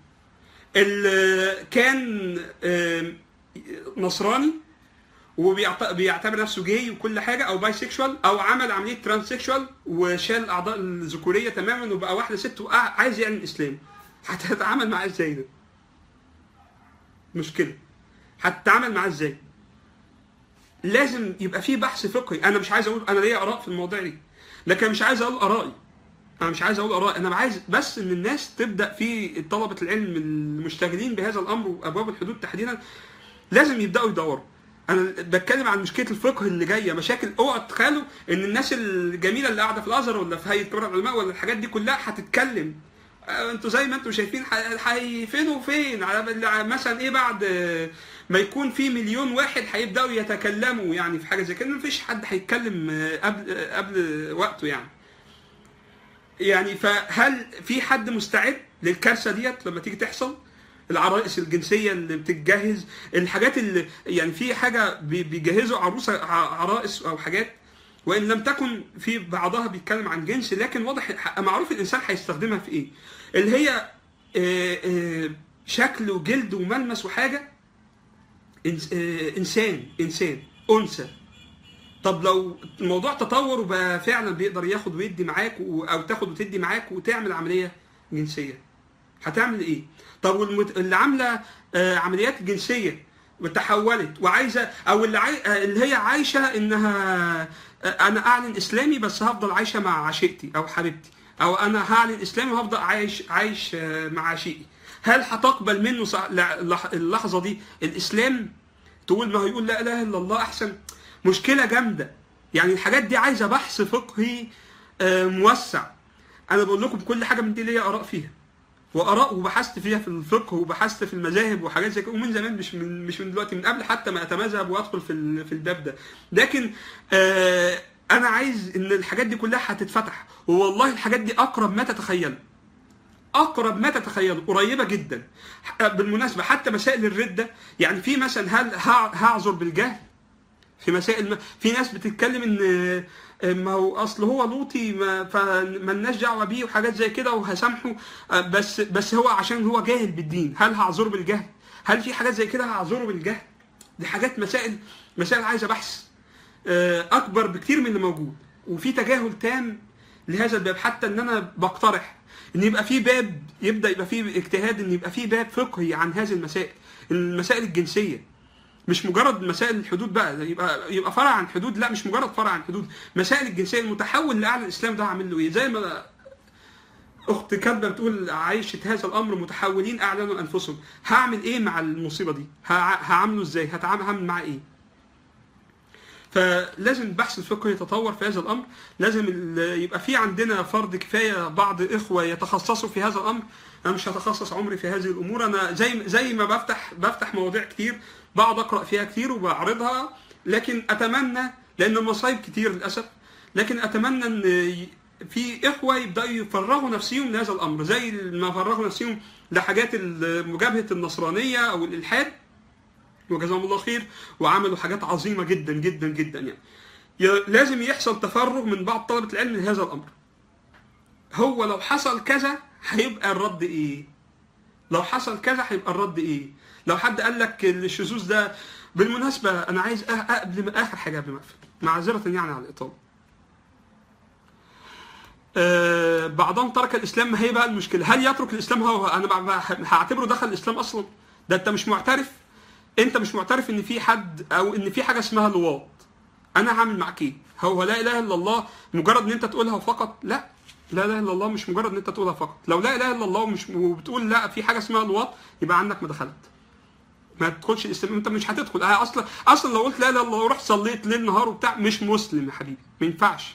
اللي كان آه، نصراني وبيعتبر نفسه جاي وكل حاجه او باي سيكشوال او عمل عمليه ترانس سيكشوال وشال الاعضاء الذكوريه تماما وبقى واحده ست وعايز يعلن الاسلام هتتعامل معاه ازاي ده؟ مشكله هتتعامل معاه ازاي؟ لازم يبقى في بحث فقهي انا مش عايز اقول انا ليا اراء في المواضيع دي لكن مش عايز اقول ارائي انا مش عايز اقول ارائي انا عايز بس ان الناس تبدا في طلبه العلم المشتغلين بهذا الامر وابواب الحدود تحديدا لازم يبداوا يدوروا انا بتكلم عن مشكله الفقه اللي جايه مشاكل اوعوا تتخيلوا ان الناس الجميله اللي قاعده في الازهر ولا في هيئه كبار العلماء ولا الحاجات دي كلها هتتكلم آه، انتوا زي ما انتوا شايفين ح- حي فين وفين على بال- مثلا ايه بعد آه، ما يكون في مليون واحد هيبداوا يتكلموا يعني في حاجه زي كده مفيش حد هيتكلم آه، قبل آه، قبل وقته يعني يعني فهل في حد مستعد للكارثه ديت لما تيجي تحصل العرائس الجنسيه اللي بتتجهز الحاجات اللي يعني في حاجه بي- بيجهزوا عروسه ع- عرائس او حاجات وان لم تكن في بعضها بيتكلم عن جنس لكن واضح معروف الانسان هيستخدمها في ايه اللي هي آه، آه، شكل وجلد وملمس وحاجه إنس- آه، انسان انسان انثى طب لو الموضوع تطور وبقى فعلا بيقدر ياخد ويدي معاك و- او تاخد وتدي معاك وتعمل عمليه جنسيه هتعمل ايه؟ طب والمت... اللي عامله آه، عمليات جنسيه وتحولت وعايزه او اللي عاي... آه، اللي هي عايشه انها آه، انا اعلن اسلامي بس هفضل عايشه مع عشيقتي او حبيبتي او انا هعلن اسلامي وهفضل عايش عايش آه، مع عشيقي هل هتقبل منه صع- لع- لح- اللحظه دي الاسلام تقول ما هو يقول لا اله الا الله احسن مشكله جامده يعني الحاجات دي عايزه بحث فقهي آه، موسع انا بقول لكم كل حاجه من دي ليا اراء فيها واراء وبحثت فيها في الفقه وبحثت في المذاهب وحاجات زي كده ومن زمان مش من مش من دلوقتي من قبل حتى ما اتمذهب وادخل في ال- في الباب ده لكن آه انا عايز ان الحاجات دي كلها هتتفتح والله الحاجات دي اقرب ما تتخيل اقرب ما تتخيل قريبه جدا ح- بالمناسبه حتى مسائل الرده يعني في مثلا هل هع- هعذر بالجهل في مسائل ما في ناس بتتكلم ان ما هو اصل هو لوطي ما فمالناش دعوه بيه وحاجات زي كده وهسامحه بس بس هو عشان هو جاهل بالدين هل هعذره بالجهل؟ هل في حاجات زي كده هعذره بالجهل؟ دي حاجات مسائل مسائل عايزه بحث آه، اكبر بكتير من اللي موجود وفي تجاهل تام لهذا الباب حتى ان انا بقترح ان يبقى في باب يبدا يبقى في اجتهاد ان يبقى في باب فقهي عن هذه المسائل المسائل الجنسيه مش مجرد مسائل الحدود بقى يبقى يبقى فرع عن حدود لا مش مجرد فرع عن حدود مسائل الجنسيه المتحول لاعلى الاسلام ده هعمل له ايه زي ما اخت كاتبه بتقول عايشه هذا الامر متحولين اعلنوا انفسهم هعمل ايه مع المصيبه دي هع- هعامله ازاي هتعامل هعمل معاه ايه فلازم البحث الفقهي يتطور في هذا الامر لازم ال- يبقى في عندنا فرض كفايه بعض اخوه يتخصصوا في هذا الامر انا مش هتخصص عمري في هذه الامور انا زي زي ما بفتح بفتح مواضيع كتير بقعد اقرا فيها كتير وبعرضها لكن اتمنى لان المصايب كتير للاسف لكن اتمنى ان ي- في اخوه يبداوا يفرغوا نفسهم لهذا الامر زي ما فرغوا نفسهم لحاجات ال- مجابهه النصرانيه او الالحاد وجزاهم الله خير وعملوا حاجات عظيمه جدا جدا جدا يعني ي- لازم يحصل تفرغ من بعض طلبه العلم لهذا الامر هو لو حصل كذا هيبقى الرد ايه لو حصل كذا هيبقى الرد ايه لو حد قال لك الشذوذ ده بالمناسبه انا عايز أ- قبل ما اخر حاجه قبل ما اقفل معذره يعني على الاطاله آه، بعضهم ترك الاسلام ما هي بقى المشكله هل يترك الاسلام هو انا بقى- بقى هعتبره دخل الاسلام اصلا ده انت مش معترف انت مش معترف ان في حد او ان في حاجه اسمها لواط انا هعمل معاك ايه هو لا اله الا الله مجرد ان انت تقولها فقط لا لا اله الا الله مش مجرد ان انت تقولها فقط لو لا اله الا الله ومش وبتقول لا في حاجه اسمها لواط يبقى عندك ما دخلت ما تدخلش الاسلام انت مش هتدخل آه اصلا اصلا لو قلت لا اله الا الله ورحت صليت ليل نهار وبتاع مش مسلم يا حبيبي ما ينفعش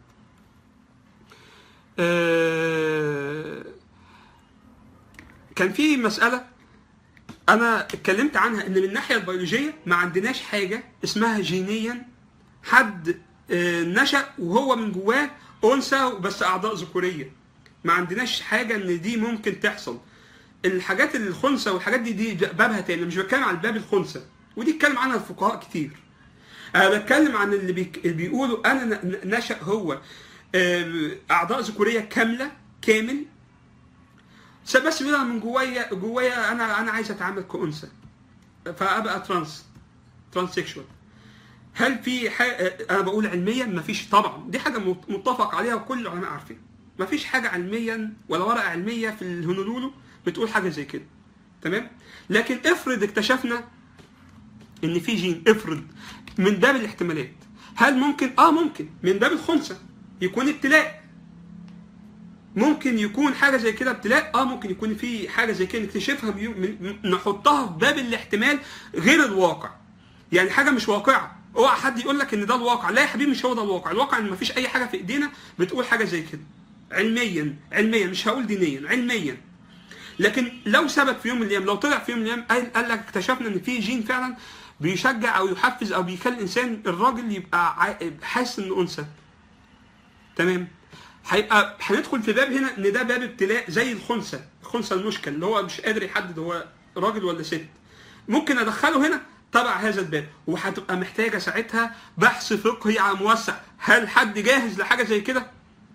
آه، كان في مسألة أنا اتكلمت عنها إن من الناحية البيولوجية ما عندناش حاجة اسمها جينيا حد آه، نشأ وهو من جواه أنثى بس أعضاء ذكورية ما عندناش حاجة إن دي ممكن تحصل الحاجات الخنثى والحاجات دي دي بابها تاني مش بتكلم عن الباب الخنثى ودي اتكلم عنها الفقهاء كتير انا بتكلم عن اللي, بيك... اللي بيقولوا انا ن- نشا هو آه، اعضاء ذكوريه كامله كامل س- بس بيقول أنا من جوايا جوايا انا انا عايز اتعامل كانثى فابقى ترانس ترانسكشوال هل في ح... انا بقول علميا مفيش طبعا دي حاجه مت- متفق عليها وكل العلماء عارفين مفيش حاجه علميا ولا ورقه علميه في الهونولولو بتقول حاجه زي كده تمام لكن افرض اكتشفنا ان في جين افرض من باب الاحتمالات هل ممكن اه ممكن من باب الخنثى يكون ابتلاء ممكن يكون حاجه زي كده ابتلاء اه ممكن يكون في حاجه زي كده نكتشفها بيو- من- نحطها في باب الاحتمال غير الواقع يعني حاجه مش واقعه اوعى حد يقول لك ان ده الواقع لا يا حبيبي مش هو ده الواقع الواقع ان مفيش اي حاجه في ايدينا بتقول حاجه زي كده علميا علميا مش هقول دينيا علميا لكن لو ثبت في يوم من الايام لو طلع في يوم من الايام قال, قال لك اكتشفنا ان في جين فعلا بيشجع او يحفز او بيخلي الانسان الراجل يبقى عا- حاسس انه انثى تمام هيبقى هندخل في باب هنا ان ده باب ابتلاء زي الخنثى الخنثى المشكل اللي هو مش قادر يحدد هو راجل ولا ست ممكن ادخله هنا تبع هذا الباب وهتبقى محتاجه ساعتها بحث فقهي على موسع هل حد جاهز لحاجه زي كده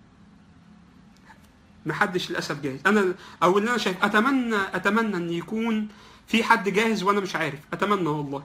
محدش للاسف جاهز انا او اللي انا شايف اتمنى اتمنى ان يكون في حد جاهز وانا مش عارف اتمنى والله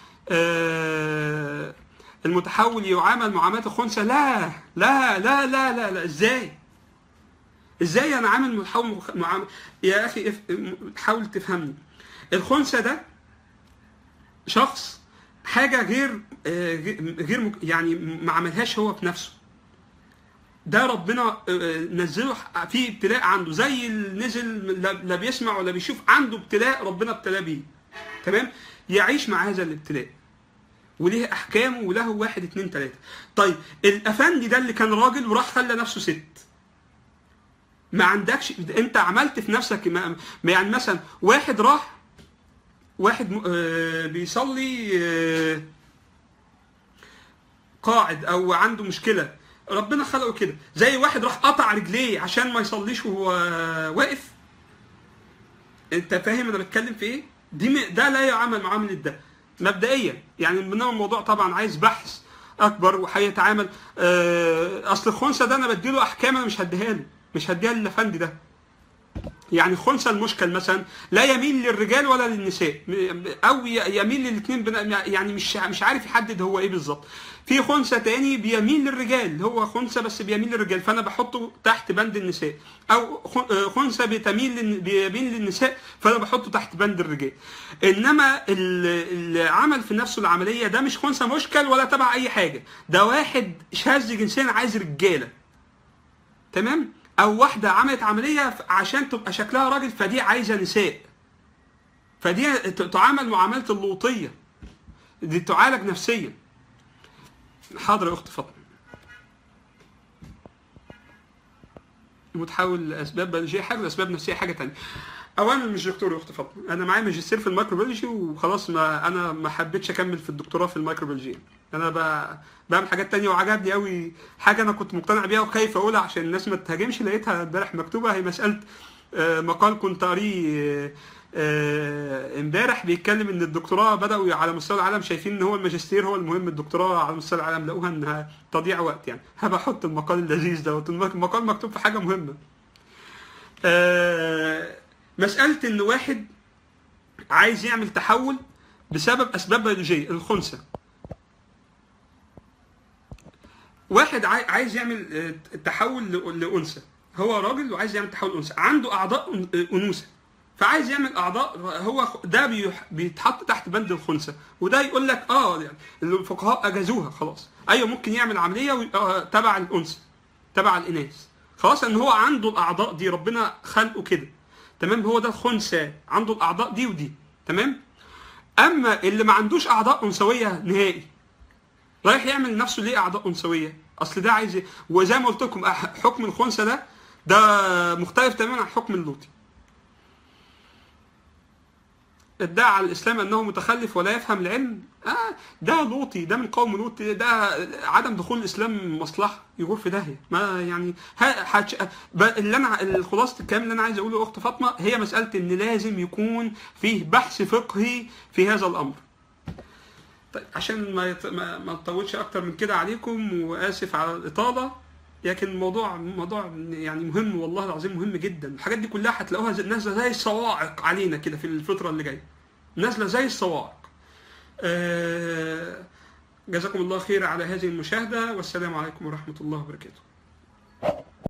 آه المتحول يعامل معامله الخنثى لا لا لا لا لا لا ازاي ازاي انا عامل متحول مخ- معامل يا اخي اف... حاول تفهمني الخنثى ده شخص حاجه غير آه، غير مك- يعني ما عملهاش هو بنفسه ده ربنا آه، نزله في ابتلاء عنده زي اللي نزل لا لا بيسمع ولا بيشوف عنده ابتلاء ربنا ابتلاه بيه تمام يعيش مع هذا الابتلاء وليه احكامه وله واحد اتنين تلاته طيب الافندي ده اللي كان راجل وراح خلى نفسه ست ما عندكش انت عملت في نفسك ما ما يعني مثلا واحد راح واحد م- آه، بيصلي آه، قاعد او عنده مشكله ربنا خلقه كده زي واحد راح قطع رجليه عشان ما يصليش وهو واقف انت فاهم انا بتكلم في ايه دي م- ده لا يعامل معامله ده مبدئيا يعني انما الموضوع طبعا عايز بحث اكبر وهيتعامل آه، اصل الخنثى ده انا بديله احكام انا مش هديها له مش هديها للافندي ده يعني الخنثى المشكل مثلا لا يميل للرجال ولا للنساء م- او ي- يميل للاثنين يعني مش مش عارف يحدد هو ايه بالظبط في خنثى تاني بيميل للرجال هو خنثى بس بيميل للرجال فانا بحطه تحت بند النساء او خ- آه، خنثى بتميل للن- بيميل للنساء فانا بحطه تحت بند الرجال انما ال- اللي عمل في نفسه العمليه ده مش خنثى مشكل ولا تبع اي حاجه ده واحد شاذ جنسيا عايز رجاله تمام او واحده عملت عمليه ف- عشان تبقى شكلها راجل فدي عايزه نساء فدي ت- تعامل معامله اللوطيه دي تعالج نفسيا حاضر يا اخت فاطمه متحول لاسباب بيولوجيه حاجه واسباب نفسيه حاجه تانية اولا مش دكتور يا اخت فاطمه انا معايا ماجستير في الميكروبيولوجي وخلاص ما انا ما حبيتش اكمل في الدكتوراه في الميكروبيولوجي انا ب- بعمل حاجات تانية وعجبني قوي حاجه انا كنت مقتنع بيها وخايف اقولها عشان الناس ما تهاجمش لقيتها امبارح مكتوبه هي مساله آه، مقال كنت قاريه آه، آه، امبارح بيتكلم ان الدكتوراه بداوا على مستوى العالم شايفين ان هو الماجستير هو المهم الدكتوراه على مستوى العالم لقوها انها تضييع وقت يعني هبقى احط المقال اللذيذ ده المقال مكتوب في حاجه مهمه آه، مساله ان واحد عايز يعمل تحول بسبب اسباب بيولوجيه الخنثى واحد عاي- عايز يعمل آه، تحول ل- لانثى هو راجل وعايز يعمل تحول انثى عنده اعضاء أن- آه، انوثه فعايز يعمل اعضاء هو خ- ده بيح- بيتحط تحت بند الخنثى وده يقول لك اه يعني الفقهاء اجازوها خلاص ايوه ممكن يعمل عمليه ويبقى تبع الانثى تبع الاناث خلاص ان هو عنده الاعضاء دي ربنا خلقه كده تمام هو ده الخنثى عنده الاعضاء دي ودي تمام اما اللي ما عندوش اعضاء انثويه نهائي رايح يعمل لنفسه ليه اعضاء انثويه اصل ده عايز إيه؟ وزي ما قلت لكم أح- حكم الخنثى ده ده مختلف تماما عن حكم اللوطي ادعى على الاسلام انه متخلف ولا يفهم العلم آه ده لوطي ده من قوم لوط ده عدم دخول الاسلام مصلحه يروح في داهيه ما يعني ها حتش ب- اللي انا خلاصه الكلام اللي انا عايز اقوله اخت فاطمه هي مساله ان لازم يكون فيه بحث فقهي في هذا الامر طيب عشان ما يط... ما, ما نطولش اكتر من كده عليكم واسف على الاطاله لكن الموضوع موضوع يعني مهم والله العظيم مهم جدا الحاجات دي كلها هتلاقوها زي- نازله زي الصواعق علينا كده في الفتره اللي جايه نازله زي الصواعق آه، جزاكم الله خير على هذه المشاهده والسلام عليكم ورحمه الله وبركاته